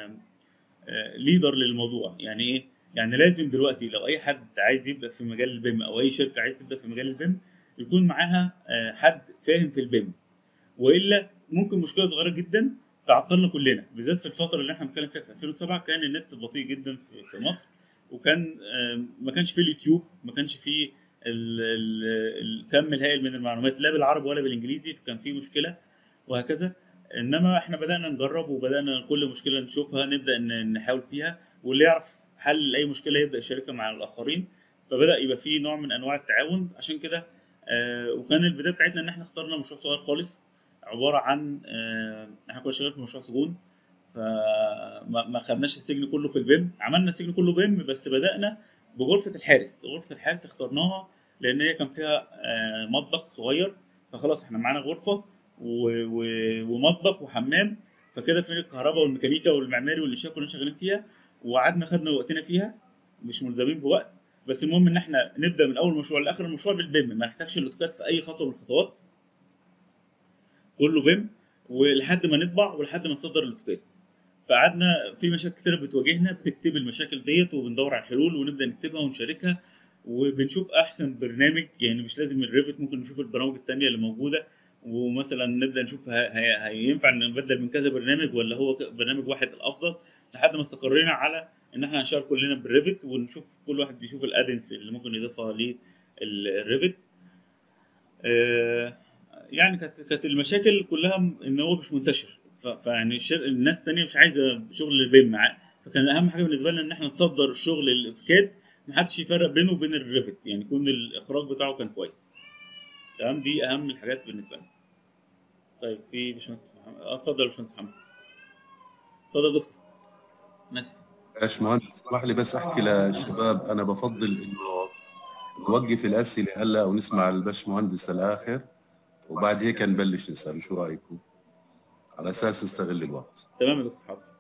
ليدر للموضوع يعني ايه يعني لازم دلوقتي لو اي حد عايز يبدا في مجال البيم او اي شركه عايز تبدا في مجال البيم يكون معاها آه، حد فاهم في البيم والا ممكن مشكله صغيره جدا تعطلنا كلنا بالذات في الفتره اللي احنا بنتكلم فيها في 2007 كان النت بطيء جدا في في مصر وكان آه، ما كانش فيه اليوتيوب ما كانش فيه ال- ال- الكم الهائل من المعلومات لا بالعربي ولا بالانجليزي فكان في مشكله وهكذا انما احنا بدانا نجرب وبدانا كل مشكله نشوفها نبدا ن- نحاول فيها واللي يعرف حل لاي مشكله يبدا يشاركها مع الاخرين فبدا يبقى في نوع من انواع التعاون عشان كده آه، وكان البدايه بتاعتنا ان احنا اخترنا مشروع صغير خالص عباره عن آه، احنا كنا شغالين في مشروع سجون فما ما خدناش السجن كله في البيم عملنا السجن كله بيم بس بدانا بغرفه الحارس غرفه الحارس اخترناها لان هي كان فيها آه، مطبخ صغير فخلاص احنا معانا غرفه و- و- ومطبخ وحمام فكده في الكهرباء والميكانيكا والمعماري والاشياء كنا شغالين فيها وقعدنا خدنا وقتنا فيها مش ملزمين بوقت بس المهم ان احنا نبدا من اول مشروع لاخر المشروع بالبيم ما نحتاجش الاوتوكاد في اي خطوه من الخطوات كله بيم ولحد ما نطبع ولحد ما نصدر الاوتوكاد فقعدنا في مشاكل كتير بتواجهنا بتكتب المشاكل ديت وبندور على الحلول ونبدا نكتبها ونشاركها وبنشوف احسن برنامج يعني مش لازم الريفت ممكن نشوف البرامج التانية اللي موجوده ومثلا نبدا نشوف ه- ه- هينفع نبدل من كذا برنامج ولا هو ك- برنامج واحد الافضل لحد ما استقرينا على ان احنا هنشتغل كلنا بالريفت ونشوف كل واحد بيشوف الادنس اللي ممكن يضيفها للريفت آه، يعني كانت كانت المشاكل كلها م- ان هو مش منتشر ف- فيعني الشر... الناس التانية مش عايزه شغل البيم معاه فكان اهم حاجه بالنسبه لنا ان احنا نصدر الشغل الاوتوكاد محدش يفرق بينه وبين الريفت يعني يكون الاخراج بتاعه كان كويس تمام دي اهم الحاجات بالنسبه لنا طيب في باشمهندس محمد اه اتفضل يا باشمهندس محمد اتفضل يا دكتور ماشي باشمهندس اسمح لي بس احكي للشباب انا بفضل انه نوقف الاسئله هلا ونسمع الباشمهندس للاخر وبعد هيك نبلش نسال شو رايكم؟ على اساس نستغل الوقت تمام يا دكتور حاضر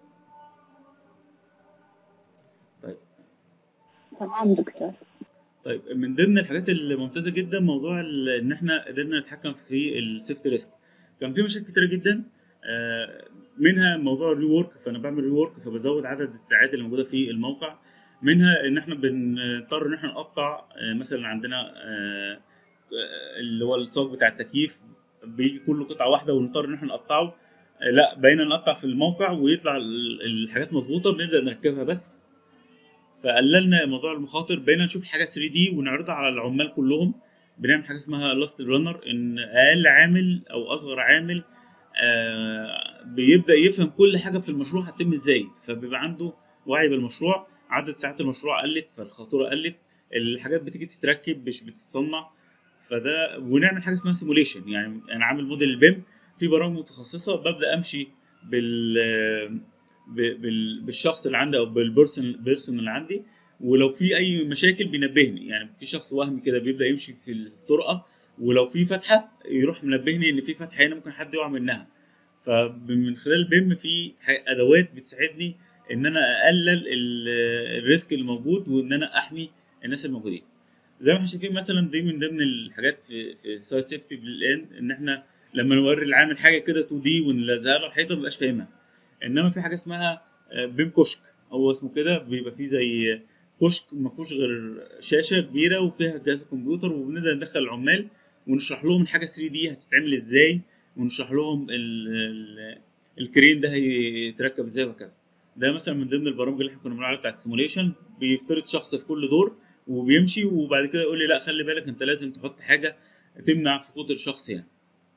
طيب تمام دكتور طيب من ضمن الحاجات الممتازه جدا موضوع ال- ان احنا قدرنا نتحكم في السيفتي ريسك كان في مشاكل كتيره جدا آه، منها موضوع الري وورك فانا بعمل ري وورك فبزود عدد الساعات اللي موجوده في الموقع منها ان احنا بنضطر ان احنا نقطع آه، مثلا عندنا آه، آه، اللي هو الصاج بتاع التكييف بيجي كله قطعه واحده ونضطر ان احنا نقطعه آه، لا بقينا نقطع في الموقع ويطلع ال- الحاجات مظبوطه بنبدا نركبها بس فقللنا موضوع المخاطر بقينا نشوف حاجه 3 دي ونعرضها على العمال كلهم بنعمل حاجه اسمها لاست رانر ان اقل عامل او اصغر عامل آه، بيبدا يفهم كل حاجه في المشروع هتتم ازاي فبيبقى عنده وعي بالمشروع عدد ساعات المشروع قلت فالخطوره قلت الحاجات بتيجي تتركب مش بتتصنع فده ونعمل حاجه اسمها سيموليشن يعني انا عامل موديل البيم في برامج متخصصه ببدا امشي بال ب- بال- بالشخص اللي عندي او بالبيرسون بيرسون اللي عندي ولو في اي مشاكل بينبهني يعني في شخص وهمي كده بيبدا يمشي في الطرقه ولو في فتحه يروح منبهني ان في فتحه هنا ممكن حد يقع منها فمن خلال بيم في ح- ادوات بتساعدني ان انا اقلل ال- الريسك اللي موجود وان انا احمي الناس الموجودين زي ما احنا شايفين مثلا دي من ضمن الحاجات في في السايت سيفتي بالان ان احنا لما نوري العامل حاجه كده 2 دي ونلزقها له على الحيطه ما بيبقاش فاهمها انما في حاجه اسمها آه، بيم كشك هو اسمه كده بيبقى فيه زي كشك ما فيهوش غير شاشه كبيره وفيها جهاز كمبيوتر وبنبدا ندخل العمال ونشرح لهم الحاجه 3 دي هتتعمل ازاي ونشرح لهم ال ال الكرين ده هيتركب ازاي وهكذا ده مثلا من ضمن البرامج اللي احنا كنا بنقول عليها بتاعت السيموليشن بيفترض شخص في كل دور وبيمشي وبعد كده يقول لي لا خلي بالك انت لازم تحط حاجه تمنع سقوط الشخص هنا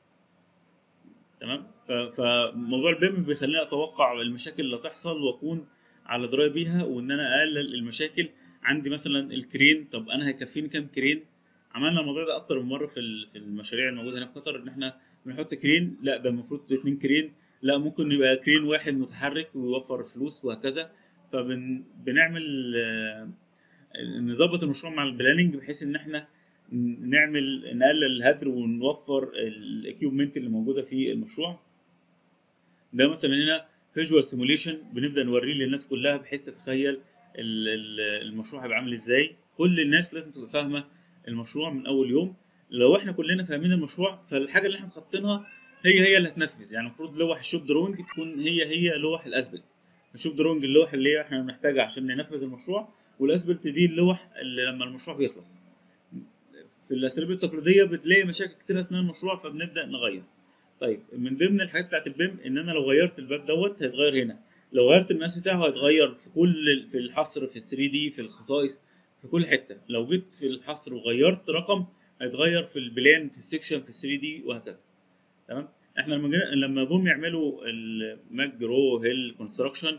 تمام ف- فموضوع البيم بيخليني اتوقع المشاكل اللي هتحصل واكون على درايه بيها وان انا اقلل المشاكل عندي مثلا الكرين طب انا هيكفيني كام كرين عملنا الموضوع ده اكتر من مره في ال- في المشاريع الموجوده هنا في قطر ان احنا بنحط كرين لا ده المفروض اتنين كرين لا ممكن يبقى كرين واحد متحرك ويوفر فلوس وهكذا فبنعمل نظبط المشروع مع البلاننج بحيث ان احنا نعمل نقلل الهدر ونوفر الاكيوبمنت اللي موجوده في المشروع ده مثلا هنا فيجوال سيموليشن بنبدا نوريه للناس كلها بحيث تتخيل ال- ال- المشروع هيبقى عامل ازاي كل الناس لازم تبقى فاهمه المشروع من اول يوم لو احنا كلنا فاهمين المشروع فالحاجه اللي احنا خطينها هي هي اللي هتنفذ يعني المفروض لوح الشوب دروينج تكون هي هي لوح الاسبلت الشوب دروينج اللوح اللي احنا بنحتاجها عشان ننفذ المشروع والاسبلت دي اللوح اللي لما المشروع بيخلص في الاساليب التقليديه بتلاقي مشاكل كتير اثناء المشروع فبنبدا نغير طيب من ضمن الحاجات بتاعت البيم ان انا لو غيرت الباب دوت هيتغير هنا لو غيرت المقاس بتاعه هيتغير في كل في الحصر في ال 3 دي في الخصائص في كل حته لو جيت في الحصر وغيرت رقم هيتغير في البلان في السكشن في ال 3 دي وهكذا تمام احنا لما جينا لما جم يعملوا الماك جرو هيل كونستراكشن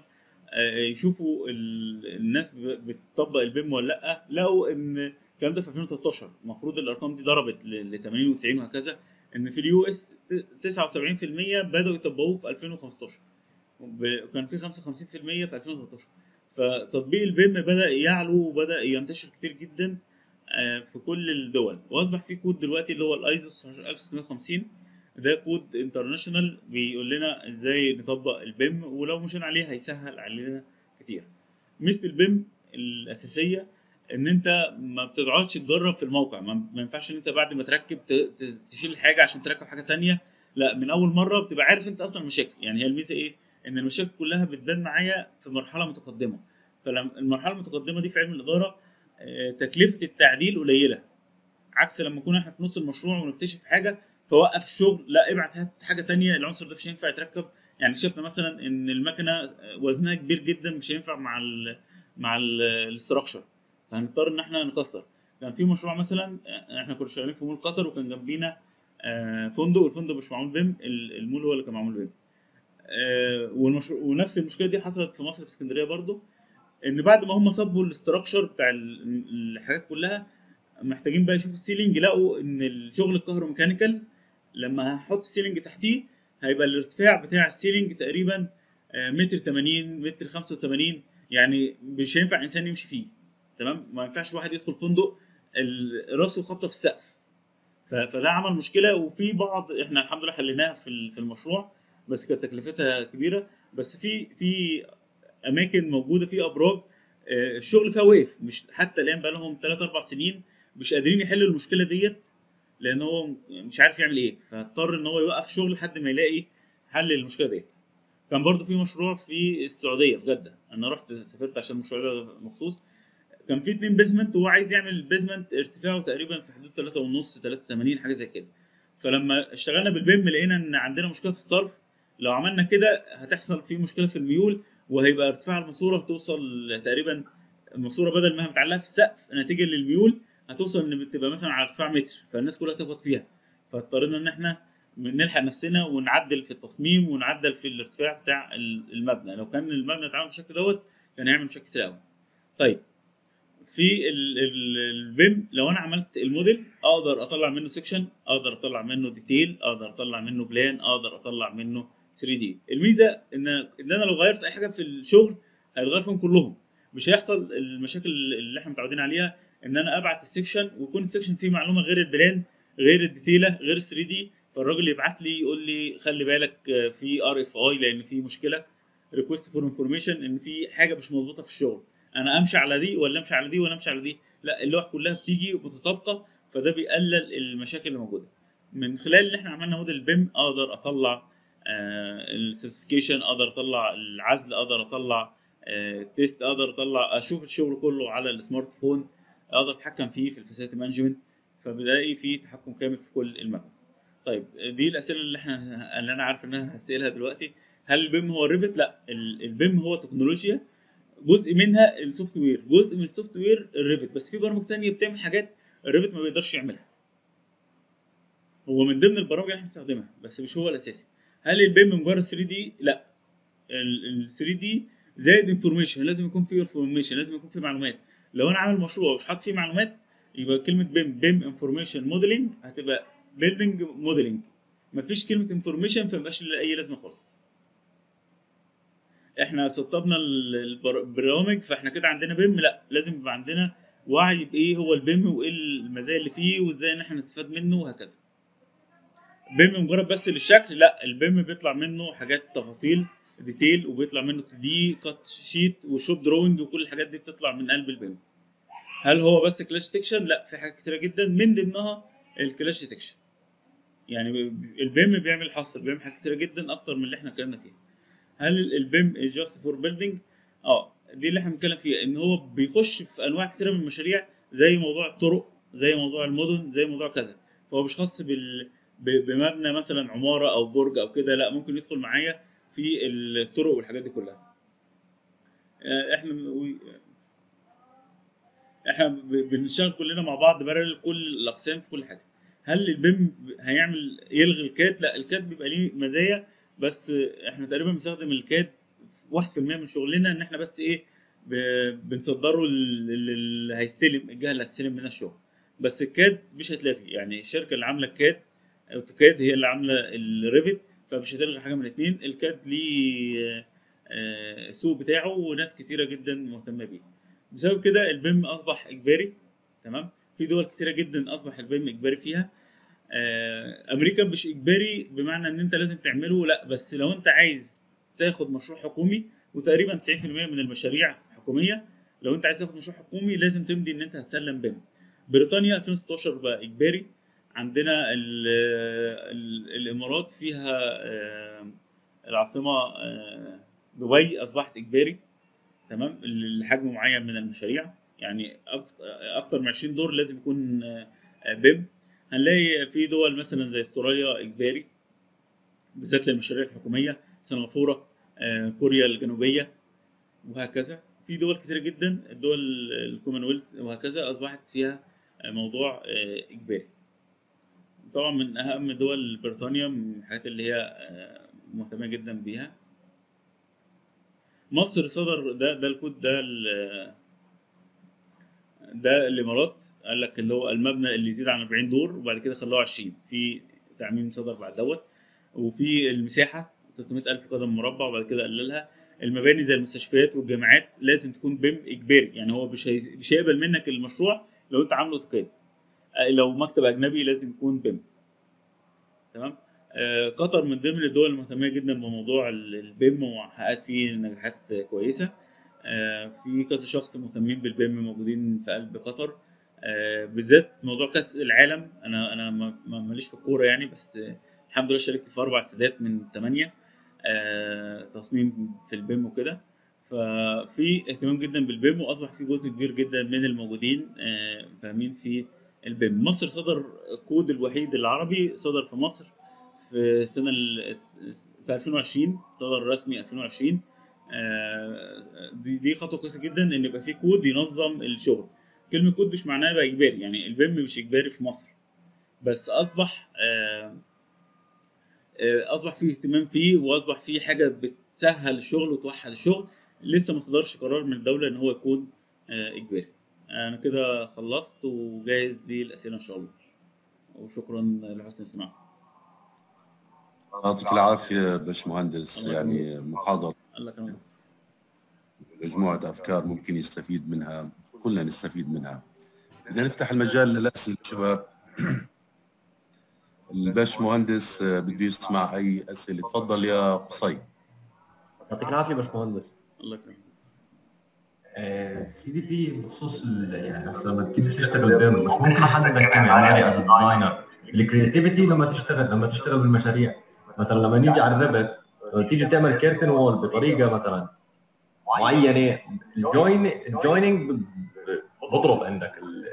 يشوفوا ال- الناس ب- بتطبق البيم ولا لا لقوا ان الكلام ده في 2013 المفروض الارقام دي ضربت ل 80 و90 وهكذا ان في اليو اس 79% بداوا يطبقوه في 2015 وب- وكان في 55% في 2013 فتطبيق البيم بدا يعلو وبدا ينتشر كتير جدا آه، في كل الدول واصبح في كود دلوقتي اللي هو الايزو 1650 ده كود انترناشونال بيقول لنا ازاي نطبق البيم ولو مشينا عليه هيسهل علينا كتير ميزه البيم الاساسيه ان انت ما بتقعدش تجرب في الموقع ما ما ينفعش ان انت بعد ما تركب ت- ت- تشيل حاجه عشان تركب حاجه تانية لا من اول مره بتبقى عارف انت اصلا المشاكل يعني هي الميزه ايه ان المشاكل كلها بتبان معايا في مرحله متقدمه فلما المرحله المتقدمه دي في علم الاداره آه، تكلفه التعديل قليله عكس لما كنا احنا في نص المشروع ونكتشف حاجه فوقف الشغل لا ابعت هات حاجه تانية العنصر ده مش هينفع يتركب يعني شفنا مثلا ان المكنه وزنها كبير جدا مش هينفع مع ال مع الاستراكشر فهنضطر ان احنا نكسر كان في مشروع مثلا احنا كنا شغالين في مول قطر وكان جنبينا آه، فندق والفندق مش معمول بيم ال- المول هو اللي كان معمول بيم آه، والمشروع ونفس المشكله دي حصلت في مصر في اسكندريه برضو ان بعد ما هم صبوا الاستراكشر بتاع ال- الحاجات كلها محتاجين بقى يشوفوا السيلينج لقوا ان الشغل الكهروميكانيكال لما هحط السيلينج تحتيه هيبقى الارتفاع بتاع السيلينج تقريبا آه، متر 80 متر 85 يعني مش هينفع انسان يمشي فيه تمام ما ينفعش واحد يدخل فندق ال- راسه خابطه في السقف ف- فده عمل مشكله وفي بعض احنا الحمد لله حليناها في ال- في المشروع بس كانت تكلفتها كبيره بس في في اماكن موجوده في ابراج آه، الشغل فيها واقف مش حتى الان بقى لهم 3 4 سنين مش قادرين يحلوا المشكله ديت لان هو مش عارف يعمل ايه فاضطر ان هو يوقف شغل لحد ما يلاقي حل للمشكله ديت كان برضو في مشروع في السعوديه في جده انا رحت سافرت عشان المشروع ده مخصوص كان في اتنين بيزمنت وهو عايز يعمل بيزمنت ارتفاعه تقريبا في حدود 3 ونص 380 حاجه زي كده فلما اشتغلنا بالبيم لقينا ان عندنا مشكله في الصرف لو عملنا كده هتحصل في مشكله في الميول وهيبقى ارتفاع الماسوره توصل تقريبا الماسوره بدل ما هي متعلقه في السقف نتيجه للميول هتوصل ان بتبقى مثلا على ارتفاع متر فالناس كلها تخبط فيها فاضطرينا ان احنا نلحق نفسنا ونعدل في التصميم ونعدل في الارتفاع بتاع المبنى لو كان المبنى اتعمل بالشكل دوت كان هيعمل مشاكل كتير قوي طيب في ال- ال- البيم لو انا عملت الموديل اقدر اطلع منه سيكشن اقدر اطلع منه ديتيل اقدر اطلع منه بلان اقدر اطلع منه 3 دي الميزه ان ان انا لو غيرت اي حاجه في الشغل هيتغير فيهم كلهم مش هيحصل المشاكل اللي احنا متعودين عليها ان انا ابعت السيكشن ويكون السيكشن فيه معلومه غير البلان غير الديتيله غير 3 دي فالراجل يبعت لي يقول لي خلي بالك آه، في ار اف اي لان في مشكله ريكوست فور انفورميشن ان في حاجه مش مظبوطه في الشغل انا امشي على دي ولا امشي على دي ولا امشي على دي لا اللوح كلها بتيجي متطابقه فده بيقلل المشاكل اللي موجوده من خلال اللي احنا عملنا موديل بيم اقدر اطلع السبيسيفيكيشن اقدر اطلع العزل اقدر اطلع تيست اقدر اطلع اشوف الشغل كله على السمارت فون اقدر اتحكم فيه في الفاسيلتي مانجمنت فبلاقي فيه تحكم كامل في كل المبنى طيب دي الاسئله اللي احنا اللي انا عارف ان انا هسالها دلوقتي هل البيم هو الريفت لا ال- البيم هو تكنولوجيا جزء منها السوفت وير جزء من السوفت وير الريفت بس في برامج تانية بتعمل حاجات الريفت ما بيقدرش يعملها هو من ضمن البرامج اللي احنا بنستخدمها بس مش هو الاساسي هل البيم مجرد 3 دي لا ال 3 دي زائد انفورميشن لازم يكون فيه انفورميشن لازم يكون فيه معلومات لو انا عامل مشروع ومش حاطط فيه معلومات يبقى كلمه بيم بيم انفورميشن موديلنج هتبقى بيلدينج موديلنج مفيش كلمه انفورميشن فمبقاش لها اي لازمه خالص احنا سطبنا ال- البر- البرامج فاحنا كده عندنا بيم لا لازم يبقى عندنا وعي بايه هو البيم وايه المزايا اللي فيه وازاي ان احنا نستفاد منه وهكذا بيم مجرد بس للشكل لا البيم بيطلع منه حاجات تفاصيل ديتيل وبيطلع منه 2 دي كات شيت وشوب دروينج وكل الحاجات دي بتطلع من قلب البيم هل هو بس كلاش ديتكشن لا في حاجات كتيره جدا من ضمنها الكلاش ديتكشن يعني البيم بيعمل حصر بيعمل حاجات كتيره جدا اكتر من اللي احنا اتكلمنا فيها هل البيم جاست فور بيلدينج اه دي اللي احنا بنتكلم فيها ان هو بيخش في انواع كتيره من المشاريع زي موضوع الطرق زي موضوع المدن زي موضوع كذا فهو مش خاص بال ب- بمبنى مثلا عماره او برج او كده لا ممكن يدخل معايا في الطرق والحاجات دي كلها آه، احنا و- احنا ب- بنشتغل كلنا مع بعض بارل كل الاقسام في كل حاجه هل البيم هيعمل يلغي الكاد لا الكاد بيبقى ليه مزايا بس احنا تقريبا بنستخدم الكاد 1% من شغلنا ان احنا بس ايه ب- بنصدره لل- اللي هيستلم الجهه اللي هتستلم منها الشغل بس الكاد مش هتلغي يعني الشركه اللي عامله الكاد اوتوكاد هي اللي عامله الريفت فمش هتلغي حاجه من الاثنين الكاد ليه آه، السوق بتاعه وناس كتيره جدا مهتمه بيه بسبب كده البيم اصبح اجباري تمام في دول كتيره جدا اصبح البيم اجباري فيها آه، امريكا مش اجباري بمعنى ان انت لازم تعمله لا بس لو انت عايز تاخد مشروع حكومي وتقريبا 90% من المشاريع حكوميه لو انت عايز تاخد مشروع حكومي لازم تمضي ان انت هتسلم بيم بريطانيا 2016 بقى اجباري عندنا ال ال الامارات فيها آه، العاصمه آه، دبي اصبحت اجباري تمام لحجم معين من المشاريع يعني أكت- اكتر من 20 دور لازم يكون آه، آه، بيم هنلاقي في دول مثلا زي استراليا اجباري بالذات للمشاريع الحكوميه سنغافوره آه، كوريا الجنوبيه وهكذا في دول كتيره جدا الدول الكومنولث وهكذا اصبحت فيها آه، موضوع آه، اجباري طبعا من اهم دول بريطانيا من الحاجات اللي هي آه، مهتمه جدا بيها مصر صدر ده ده الكود ده ال- ده الامارات قال لك اللي هو المبنى اللي يزيد عن 40 دور وبعد كده خلوه 20 في تعميم صدر بعد دوت وفي المساحه 300 الف قدم مربع وبعد كده قللها المباني زي المستشفيات والجامعات لازم تكون بيم اجباري يعني هو مش هي- مش هيقبل منك المشروع لو انت عامله اوتوكاد آه، لو مكتب اجنبي لازم يكون بيم تمام آه، قطر من ضمن الدول المهتمه جدا بموضوع ال- البيم وحققت فيه نجاحات كويسه آه، في كذا شخص مهتمين بالبيم موجودين في قلب قطر آه، بالذات موضوع كاس العالم انا انا ما- ما- ماليش في الكوره يعني بس آه، الحمد لله شاركت في اربع سدات من ثمانيه تصميم في البيم وكده ففي اهتمام جدا بالبيم واصبح في جزء كبير جدا من الموجودين آه، فاهمين في البيم مصر صدر الكود الوحيد العربي صدر في مصر في السنه ال- في 2020 صدر رسمي 2020 آه، دي دي خطوه كويسه جدا ان يبقى في كود ينظم الشغل كلمه كود مش معناها يبقى اجباري يعني البيم مش اجباري في مصر بس اصبح آه، آه، اصبح فيه اهتمام فيه واصبح فيه حاجه بتسهل الشغل وتوحد الشغل لسه ما صدرش قرار من الدوله ان هو يكون آه، اجباري انا كده خلصت وجاهز للاسئله ان شاء الله وشكرا لحسن الاستماع يعطيك العافيه باشمهندس الله يعني محاضره الله يكرمك مجموعه افكار ممكن يستفيد منها كلنا نستفيد منها بدنا نفتح المجال للاسئله شباب الباش مهندس آه، بده يسمع اي اسئله تفضل يا قصي يعطيك العافيه باشمهندس الله يكرمك سي دي بي بخصوص ال- يعني هسه لما تيجي تشتغل بيم مش ممكن احددك كمعماري از ديزاينر الكرياتيفيتي لما تشتغل لما تشتغل بالمشاريع مثلا لما نيجي على الريبت لما تيجي تعمل كيرتن وول بطريقه مثلا معينه الجوين الجويننج ب- ب- بضرب عندك ال-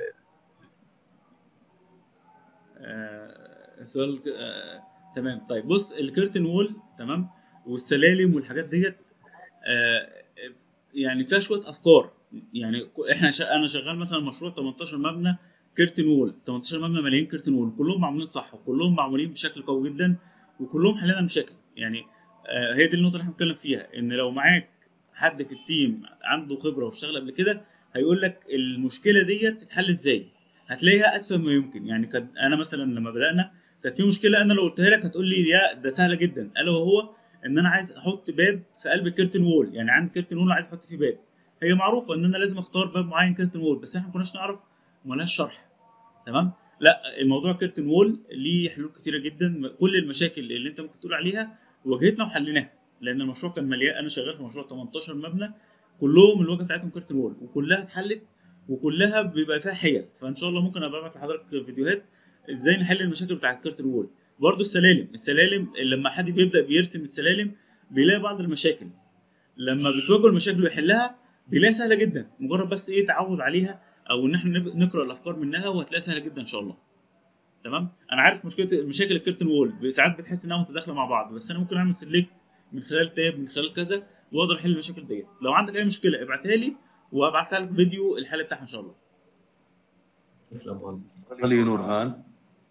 آه، السؤال آه، تمام طيب بص الكيرتن وول تمام والسلالم والحاجات ديت آه، يعني فيها شويه افكار يعني ك- احنا شا... انا شغال مثلا مشروع 18 مبنى كيرتن وول 18 مبنى مليان كيرتن وول كلهم معمولين صح وكلهم معمولين بشكل قوي جدا وكلهم حلنا مشاكل يعني آه، هي دي النقطه اللي احنا بنتكلم فيها ان لو معاك حد في التيم عنده خبره واشتغل قبل كده هيقول لك المشكله ديت تتحل ازاي هتلاقيها اتفه ما يمكن يعني كان انا مثلا لما بدانا كانت في مشكله انا لو قلتها لك هتقول لي يا ده سهله جدا الا وهو ان انا عايز احط باب في قلب الكيرتن وول يعني عندي كيرتن وول عايز احط فيه باب هي معروفه ان انا لازم اختار باب معين كيرتن وول بس احنا ما كناش نعرف وملهاش شرح تمام لا الموضوع كيرتن وول ليه حلول كتيره جدا كل المشاكل اللي انت ممكن تقول عليها واجهتنا وحليناها لان المشروع كان مليان انا شغال في مشروع 18 مبنى كلهم الواجهه بتاعتهم كيرتن وول وكلها اتحلت وكلها بيبقى فيها حيل فان شاء الله ممكن ابقى ابعت لحضرتك فيديوهات ازاي نحل المشاكل بتاعت كيرتن وول برضه السلالم السلالم لما حد بيبدا بيرسم السلالم بيلاقي بعض المشاكل لما بتواجه المشاكل ويحلها بيلاقيها سهله جدا مجرد بس ايه تعود عليها او ان احنا نب- نقرا الافكار منها وهتلاقيها سهله جدا ان شاء الله تمام انا عارف مشكله مشاكل الكيرتن وول ساعات بتحس انها متداخله مع بعض بس انا ممكن اعمل سيلكت من خلال تاب من خلال كذا واقدر احل المشاكل ديت لو عندك اي مشكله ابعتها لي وابعتها لك فيديو الحل بتاعها ان شاء الله تسلم مهندس تفضلي نورهان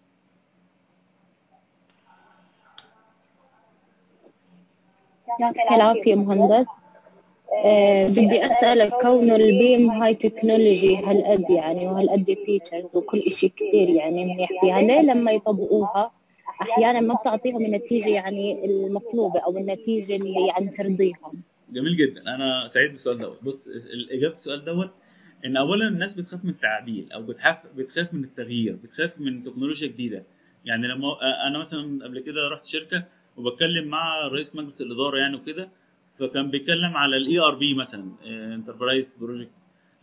يعطيك العافية مهندس آه بدي أسألك كون البيم هاي تكنولوجي هالقد يعني وهالقد فيتشرز وكل إشي كتير يعني منيح فيها ليه لما يطبقوها أحيانا ما بتعطيهم النتيجة يعني المطلوبة أو النتيجة اللي يعني ترضيهم جميل جدا انا سعيد بالسؤال دوت بص اجابه السؤال دوت ان اولا الناس بتخاف من التعديل او بتخاف بتخاف من التغيير بتخاف من تكنولوجيا جديده يعني لما انا مثلا قبل كده رحت شركه وبتكلم مع رئيس مجلس الاداره يعني وكده فكان بيتكلم على الاي ار بي مثلا انتربرايز بروجكت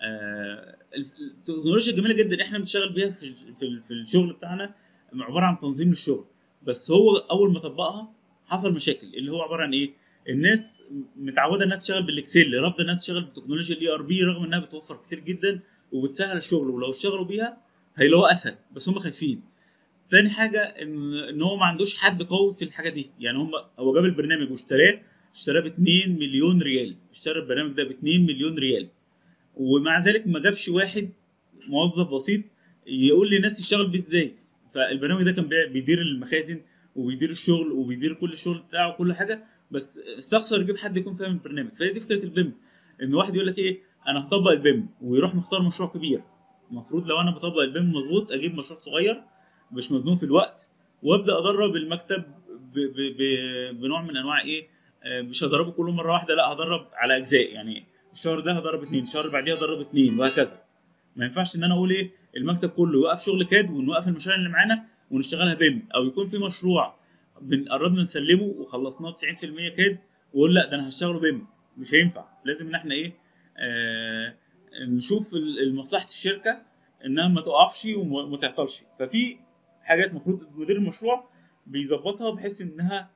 التكنولوجيا جميله جدا احنا بنشتغل بيها في في, في الشغل بتاعنا عباره عن تنظيم للشغل بس هو اول ما طبقها حصل مشاكل اللي هو عباره عن ايه الناس متعوده انها تشتغل بالاكسل رافضه انها تشتغل بتكنولوجيا الاي ار بي رغم انها بتوفر كتير جدا وبتسهل الشغل ولو اشتغلوا بيها هيلاقوها اسهل بس هم خايفين تاني حاجه ان ان هو ما عندوش حد قوي في الحاجه دي يعني هم هو جاب البرنامج واشتراه اشتراه ب 2 مليون ريال اشترى البرنامج ده ب 2 مليون ريال ومع ذلك ما جابش واحد موظف بسيط يقول للناس يشتغل بيه ازاي فالبرنامج ده كان بيدير المخازن وبيدير الشغل وبيدير كل الشغل بتاعه وكل حاجه بس استخسر يجيب حد يكون فاهم البرنامج فهي دي فكره البيم ان واحد يقول لك ايه انا هطبق البيم ويروح مختار مشروع كبير المفروض لو انا بطبق البيم مظبوط اجيب مشروع صغير مش مزنوق في الوقت وابدا ادرب المكتب ب ب ب بنوع من انواع ايه مش هدربه كله مره واحده لا هدرب على اجزاء يعني الشهر ده هدرب اثنين الشهر اللي بعديه هدرب اثنين وهكذا ما ينفعش ان انا اقول ايه المكتب كله يوقف شغل كاد ونوقف المشاريع اللي معانا ونشتغلها بيم او يكون في مشروع قربنا نسلمه وخلصناه 90% كاد واقول لا ده انا هشتغله بيم مش هينفع لازم ان احنا ايه آه نشوف مصلحه الشركه انها ما تقفش وما تعطلش ففي حاجات المفروض مدير المشروع بيظبطها بحيث انها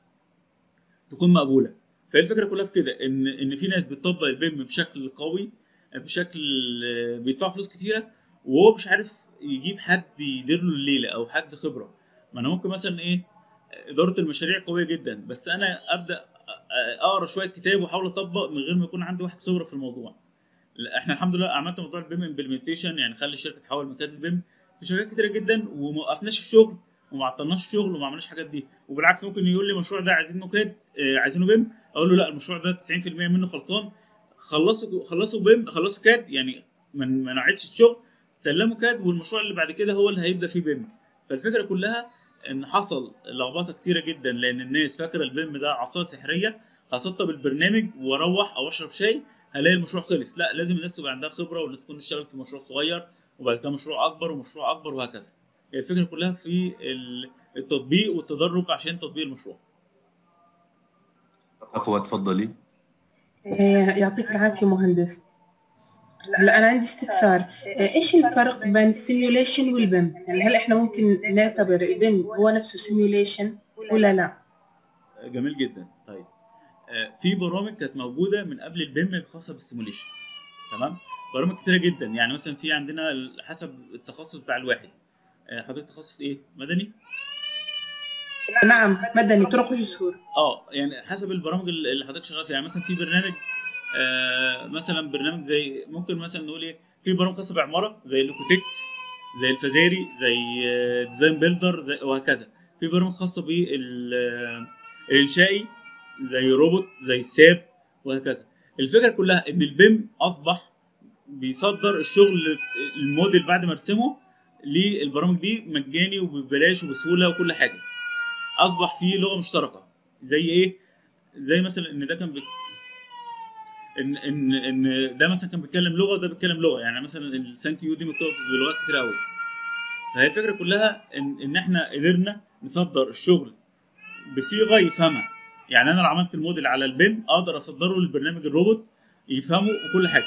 تكون مقبوله فهي الفكره كلها في كده ان ان في ناس بتطبق البيم بشكل قوي بشكل بيدفع فلوس كتيره وهو مش عارف يجيب حد يدير له الليله او حد خبره ما انا ممكن مثلا ايه اداره المشاريع قويه جدا بس انا ابدا اقرا شويه كتاب واحاول اطبق من غير ما يكون عندي واحد خبره في الموضوع احنا الحمد لله عملت موضوع البيم امبلمنتيشن يعني خلي الشركه تحول مكان البيم في شركات كتيره جدا وما وقفناش الشغل وما عطلناش الشغل وما عملناش الحاجات دي وبالعكس ممكن يقول لي المشروع ده عايزينه كاد آه عايزينه بيم اقول له لا المشروع ده 90% منه خلصان خلصوا خلصوا بيم خلصوا كاد يعني ما نوعدش الشغل سلموا كاد والمشروع اللي بعد كده هو اللي هيبدا فيه بيم فالفكره كلها ان حصل لخبطه كتيره جدا لان الناس فاكره البيم ده عصايه سحريه هسطب البرنامج واروح او اشرب شاي هلاقي المشروع خلص لا لازم الناس تبقى عندها خبره والناس تكون اشتغلت في مشروع صغير وبعد كده مشروع اكبر ومشروع اكبر وهكذا الفكره كلها في التطبيق والتدرج عشان تطبيق المشروع اقوى تفضلي يعطيك العافيه مهندس هلا انا عندي استفسار ايش الفرق بين السيميوليشن والبيم يعني هل احنا ممكن نعتبر البيم هو نفسه سيميوليشن ولا لا جميل جدا طيب في برامج كانت موجوده من قبل البيم الخاصه بالسيموليشن تمام برامج كتيره جدا يعني مثلا في عندنا حسب التخصص بتاع الواحد حضرتك تخصص ايه مدني نعم مدني طرق وجسور اه يعني حسب البرامج اللي حضرتك شغال فيها يعني مثلا في برنامج آه مثلا برنامج زي ممكن مثلا نقول ايه في برامج خاصه بعماره زي الاوكوتكت زي الفزاري زي آه ديزاين بيلدر زي وهكذا في برامج خاصه بالانشائي زي روبوت زي الساب وهكذا الفكره كلها ان البيم اصبح بيصدر الشغل الموديل بعد ما ارسمه للبرامج دي مجاني وببلاش وبسهوله وكل حاجه اصبح في لغه مشتركه زي ايه زي مثلا ان ده كان بي... ان ان ان ده مثلا كان بيتكلم لغه وده بيتكلم لغه يعني مثلا الثانك يو دي مكتوبه بلغات كتير قوي فهي الفكره كلها ان ان احنا قدرنا نصدر الشغل بصيغه يفهمها يعني انا لو عملت الموديل على البيم اقدر اصدره للبرنامج الروبوت يفهمه وكل حاجه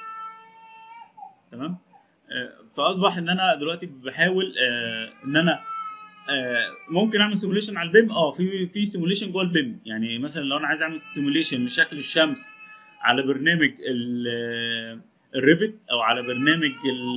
تمام فاصبح ان انا دلوقتي بحاول ان انا ممكن اعمل سيموليشن على البيم اه في في سيموليشن جوه البيم يعني مثلا لو انا عايز اعمل سيموليشن لشكل الشمس على برنامج الريفت او على برنامج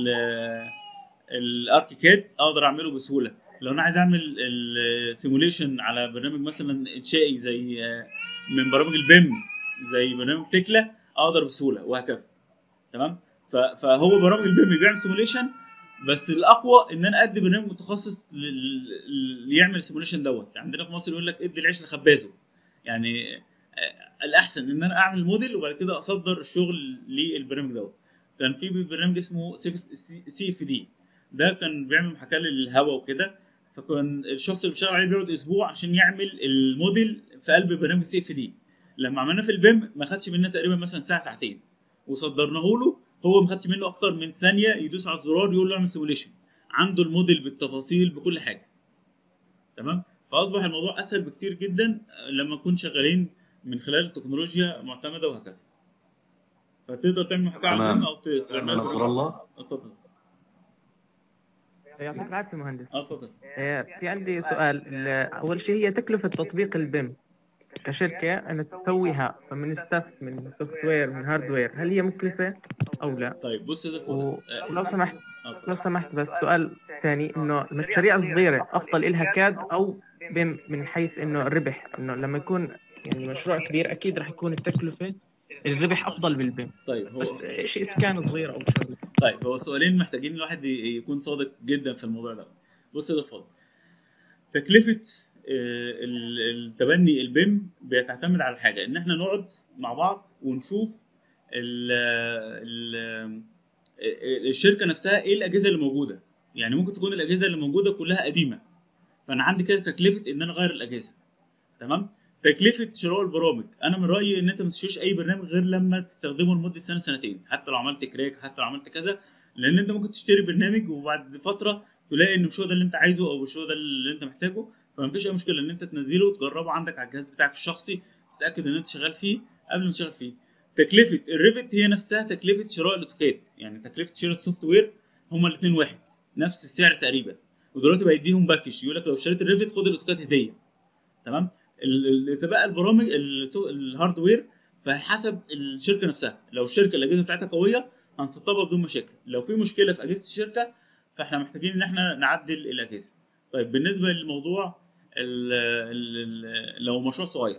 الاركيكاد اقدر اعمله بسهوله لو انا عايز اعمل السيموليشن على برنامج مثلا انشائي زي من برامج البيم زي برنامج تكلا اقدر بسهوله وهكذا تمام ف- فهو برامج البيم بيعمل سيموليشن بس الاقوى ان انا ادي برنامج متخصص لل- لل- ليعمل السيموليشن دوت عندنا في مصر يقول لك ادي العيش لخبازه يعني آه، الاحسن ان انا اعمل موديل وبعد كده اصدر الشغل للبرنامج دوت كان في برنامج اسمه سي اف دي ده كان بيعمل محاكاه للهواء وكده فكان الشخص اللي بيشتغل عليه بيقعد اسبوع عشان يعمل الموديل في قلب برنامج سي اف دي لما عملناه في البيم ما خدش منا تقريبا مثلا ساعه ساعتين وصدرناه له هو ما خدش منه اكتر من ثانيه يدوس على الزرار يقول له اعمل سيموليشن عنده الموديل بالتفاصيل بكل حاجه تمام فاصبح الموضوع اسهل بكتير جدا لما نكون شغالين من خلال تكنولوجيا معتمده وهكذا فتقدر تعمل محاكاه على تمام. البيم او تعمل نصر الله. اتفضل يعطيك العافية مهندس اه اتفضل آه، في عندي سؤال ال- أول شيء هي تكلفة تطبيق البيم كشركة أنا تسويها من ستاف من سوفت وير من هاردوير هل هي مكلفة أو لا؟ طيب بص ده و- آه، ولو سمحت آه، اتفضل. لو سمحت بس سؤال ثاني إنه المشاريع الصغيرة أفضل إلها كاد أو بيم من حيث إنه الربح إنه لما يكون يعني مشروع كبير أكيد راح يكون التكلفة الربح أفضل بالبيم طيب هو بس شيء إسكان صغير أو شغله طيب هو سؤالين محتاجين الواحد ي- يكون صادق جدا في الموضوع ده بص يا فاضل تكلفة آه، ال- التبني البيم بتعتمد على حاجة ان احنا نقعد مع بعض ونشوف ال ال الشركة نفسها ايه الأجهزة اللي موجودة يعني ممكن تكون الأجهزة اللي موجودة كلها قديمة فأنا عندي كده تكلفة ان انا اغير الأجهزة تمام تكلفة شراء البرامج انا من رأيي ان انت ما تشتريش اي برنامج غير لما تستخدمه لمدة سنة سنتين حتى لو عملت كراك حتى لو عملت كذا لان انت ممكن تشتري برنامج وبعد فتره تلاقي ان مش هو ده اللي انت عايزه او مش هو ده اللي انت محتاجه فمفيش اي مشكله ان انت تنزله وتجربه عندك على الجهاز بتاعك الشخصي تتاكد ان انت شغال فيه قبل ما تشتغل فيه تكلفه الريفت هي نفسها تكلفه شراء الاوتوكاد يعني تكلفه شراء السوفت وير هما الاثنين واحد نفس السعر تقريبا ودلوقتي بقى يديهم باكج يقول لك لو اشتريت الريفت خد الاوتوكاد هديه تمام ال- ال- بقى البرامج السو- الهاردوير فحسب الشركه نفسها لو الشركه الاجهزه بتاعتها قويه هنسطبها بدون مشاكل لو في مشكله في اجهزه الشركه فاحنا محتاجين ان احنا نعدل الاجهزه طيب بالنسبه للموضوع ال ال لو مشروع صغير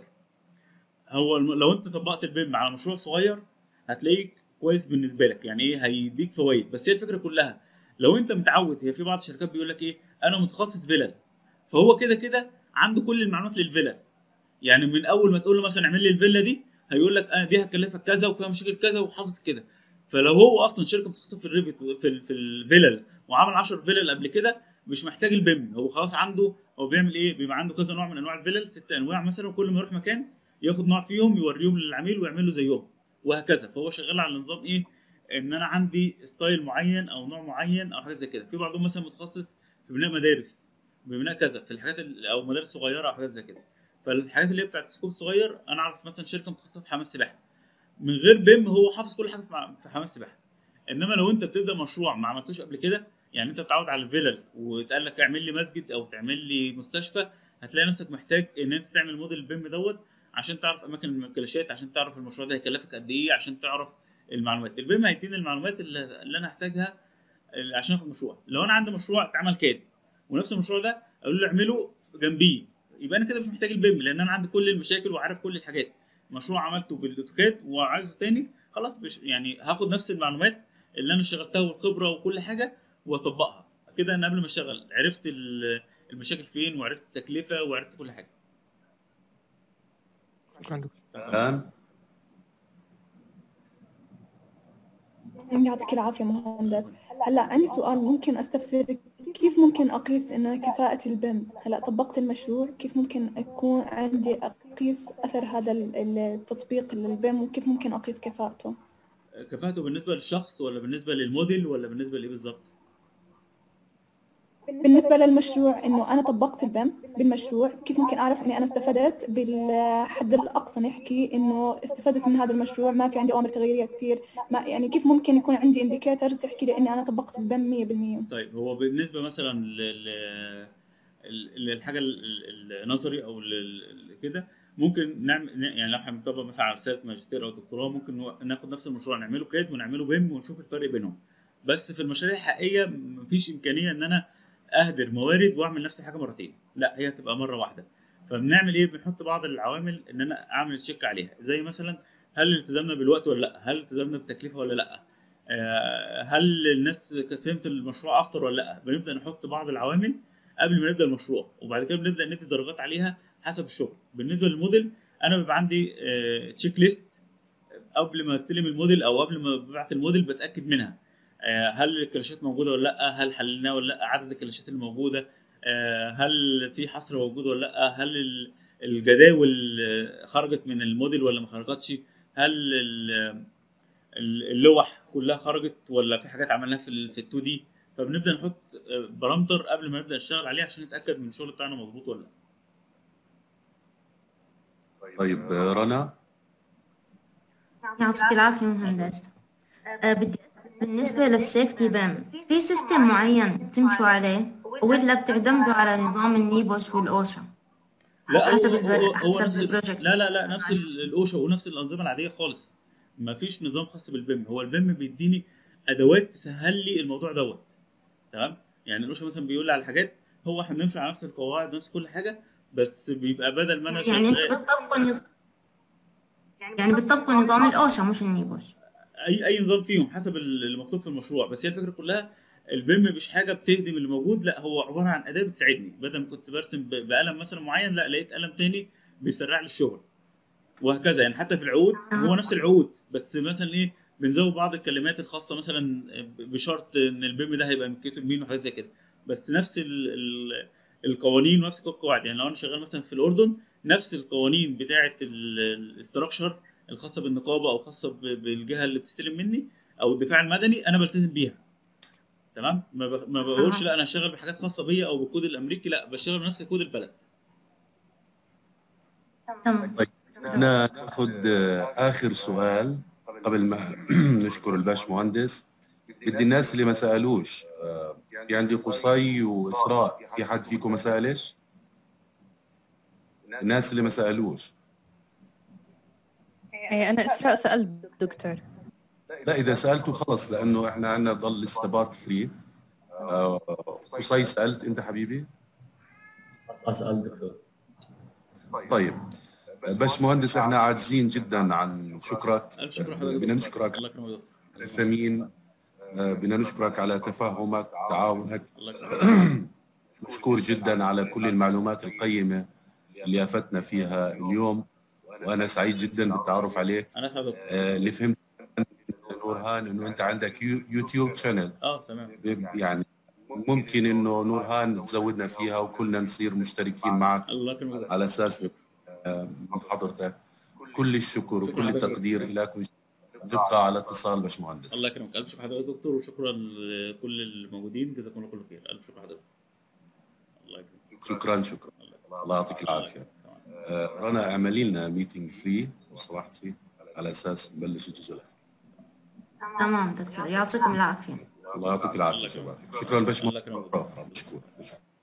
هو الم- لو انت طبقت البيم على مشروع صغير هتلاقيه كويس بالنسبه لك يعني ايه هيديك فوائد بس هي الفكره كلها لو انت متعود هي في بعض الشركات بيقول لك ايه انا متخصص فيلل فهو كده كده عنده كل المعلومات للفيلل يعني من اول ما تقول له مثلا اعمل لي الفيلا دي هيقول لك انا دي هتكلفك كذا وفيها مشاكل كذا وحافظ كده فلو هو اصلا شركه متخصصه في الريفت في ال- في الفيلل وعمل 10 فيلل قبل كده مش محتاج البيم هو خلاص عنده هو بيعمل ايه بيبقى عنده كذا نوع من انواع الفيلل ست انواع مثلا وكل ما يروح مكان ياخد نوع فيهم يوريهم للعميل ويعمل له زيهم وهكذا فهو شغال على نظام ايه ان انا عندي ستايل معين او نوع معين او حاجه زي كده في بعضهم مثلا متخصص في بناء مدارس بناء كذا في الحاجات ال- او مدارس صغيره او حاجات زي كده فالحاجات اللي هي بتاعت سكوب صغير انا اعرف مثلا شركه متخصصه في حمام السباحه من غير بيم هو حافظ كل حاجه في مع- في حمام السباحه انما لو انت بتبدا مشروع ما عملتوش قبل كده يعني انت بتعود على الفيلل واتقال لك اعمل لي مسجد او تعمل لي مستشفى هتلاقي نفسك محتاج ان انت تعمل موديل بيم دوت عشان تعرف اماكن المنكلشات عشان تعرف المشروع ده هيكلفك قد ايه عشان تعرف المعلومات البيم هيديني المعلومات اللي, اللي انا هحتاجها عشان اخد مشروع لو انا عندي مشروع اتعمل كاد ونفس المشروع ده اقول له اعمله جنبيه يبقى انا كده مش محتاج البيم لان انا عندي كل المشاكل وعارف كل الحاجات مشروع عملته بالاوتوكاد وعايزه تاني خلاص بش يعني هاخد نفس المعلومات اللي انا اشتغلتها والخبره وكل حاجه واطبقها كده انا قبل ما اشتغل عرفت ال- المشاكل فين وعرفت التكلفه وعرفت كل حاجه شكرا دكتور الان يعطيك العافية مهندس هلا عندي سؤال ممكن استفسر كيف ممكن اقيس انه كفاءة البيم هلا طبقت المشروع كيف ممكن اكون عندي اقيس اثر هذا ال- التطبيق للبيم وكيف ممكن اقيس كفاءته كفاءته بالنسبه للشخص ولا بالنسبه للموديل ولا بالنسبه لايه بالظبط بالنسبة للمشروع انه انا طبقت البيم بالمشروع كيف ممكن اعرف اني انا استفدت بالحد الاقصى نحكي انه استفدت من هذا المشروع ما في عندي اوامر تغييرية كثير ما يعني كيف ممكن يكون عندي انديكيتر تحكي لي اني انا طبقت البيم 100% طيب هو بالنسبه مثلا لل ال- للحاجه ال- ال- النظري او ال- ال- كده ممكن نعمل يعني لو احنا بنطبق مثلا على رساله ماجستير او دكتوراه ممكن نو- ناخد نفس المشروع نعمله كاد ونعمله بيم ونشوف الفرق بينهم بس في المشاريع الحقيقيه مفيش امكانيه ان انا اهدر موارد واعمل نفس الحاجه مرتين لا هي هتبقى مره واحده فبنعمل ايه بنحط بعض العوامل ان انا اعمل تشيك عليها زي مثلا هل التزمنا بالوقت ولا لا هل التزمنا بالتكلفه ولا لا آه، هل الناس كانت فهمت المشروع اكتر ولا لا بنبدا نحط بعض العوامل قبل ما نبدا المشروع وبعد كده بنبدا ندي درجات عليها حسب الشغل بالنسبه للموديل انا بيبقى عندي تشيك ليست قبل ما استلم الموديل او قبل ما ببعت الموديل بتاكد منها آه، هل الكلاشات موجوده ولا لا هل حللناها ولا لا عدد الكلاشات اللي موجوده آه، هل في حصر موجود ولا لا هل ال- الجداول آه، خرجت من الموديل ولا ما خرجتش هل ال- ال- اللوح كلها خرجت ولا في حاجات عملناها في ال في ال 2 دي فبنبدا نحط آه، بارامتر قبل ما نبدا نشتغل عليه عشان نتاكد من الشغل بتاعنا مظبوط ولا لا طيب آه، رنا يعطيك العافية مهندس آه بدي أسأل بالنسبة للسيفتي بام في سيستم معين تمشوا عليه ولا بتعتمدوا على نظام النيبوش والأوشا لا حسب هو, البر- هو, هو حسب نفس ال- البروجكت. لا لا لا نفس ال- الاوشا ونفس الانظمه العاديه خالص ما فيش نظام خاص بالبيم هو البيم بيديني ادوات تسهل لي الموضوع دوت تمام يعني الاوشا مثلا بيقول لي على حاجات هو احنا بنمشي على نفس القواعد نفس كل حاجه بس بيبقى بدل ما انا يعني انتوا شغال بتطبقوا نظام يعني بتطبقوا نظام الأوشا مش النيبوش اي اي نظام فيهم حسب ال- المطلوب في المشروع بس هي الفكره كلها البيم مش حاجه بتهدم اللي موجود لا هو عباره عن اداه بتساعدني بدل ما كنت برسم ب- بقلم مثلا معين لا لقيت قلم تاني بيسرع لي الشغل وهكذا يعني حتى في العقود هو نفس العقود بس مثلا ايه بنزود بعض الكلمات الخاصه مثلا ب- بشرط ان البيم ده هيبقى مكتوب مين وحاجات زي كده بس نفس ال ال القوانين ونفس كل القواعد يعني لو انا شغال مثلا في الاردن نفس القوانين بتاعه الاستراكشر الخاصه بالنقابه او خاصه ب- بالجهه اللي بتستلم مني او الدفاع المدني انا بلتزم بيها تمام ما ب- ما بقولش أها. لا انا هشتغل بحاجات خاصه بيا او بالكود الامريكي لا بشتغل بنفس كود البلد تمام بدنا ناخذ آه، اخر سؤال قبل ما نشكر الباش مهندس بدي الناس اللي ما سالوش آه، في عندي قصي واسراء في حد فيكم ما سالش؟ الناس اللي ما سالوش إيه، أنا إسراء سألت دكتور لا اذا سالتوا خلص لانه احنا عندنا ضل لسه بارت 3 آه، قصي سالت انت حبيبي؟ اسال دكتور طيب باش مهندس احنا عاجزين جدا عن شكرك الف شكر حضرتك بدنا نشكرك الله يكرمك يا دكتور الثمين آه، بدنا نشكرك على تفهمك تعاونك الله يكرمك مشكور جدا على كل المعلومات القيمة اللي أفدتنا فيها اليوم وأنا سعيد جدا بالتعرف عليك انا اسعد يا دكتور آه، اللي فهمت من نورهان إنه أنت عندك يو- يوتيوب شانل اه تمام يعني ممكن إنه نورهان تزودنا فيها وكلنا نصير مشتركين معك الله يكرمك يا دكتور. على أساس آه، من حضرتك كل الشكر وكل التقدير لك نبقى على اتصال باشمهندس الله يكرمك الف شكر حضرتك يا دكتور وشكرا لكل الموجودين جزاكم الله كل خير الف شكر حضرتك الله يكرمك شكرا شكرا الله يعطيك العافية آه، رنا اعملي لنا ميتنج فري لو سمحتي على اساس نبلش الجزء الاخير تمام دكتور يعطيكم العافية الله يعطيك العافيه شباب شكرا باش الله يكرمك مشكور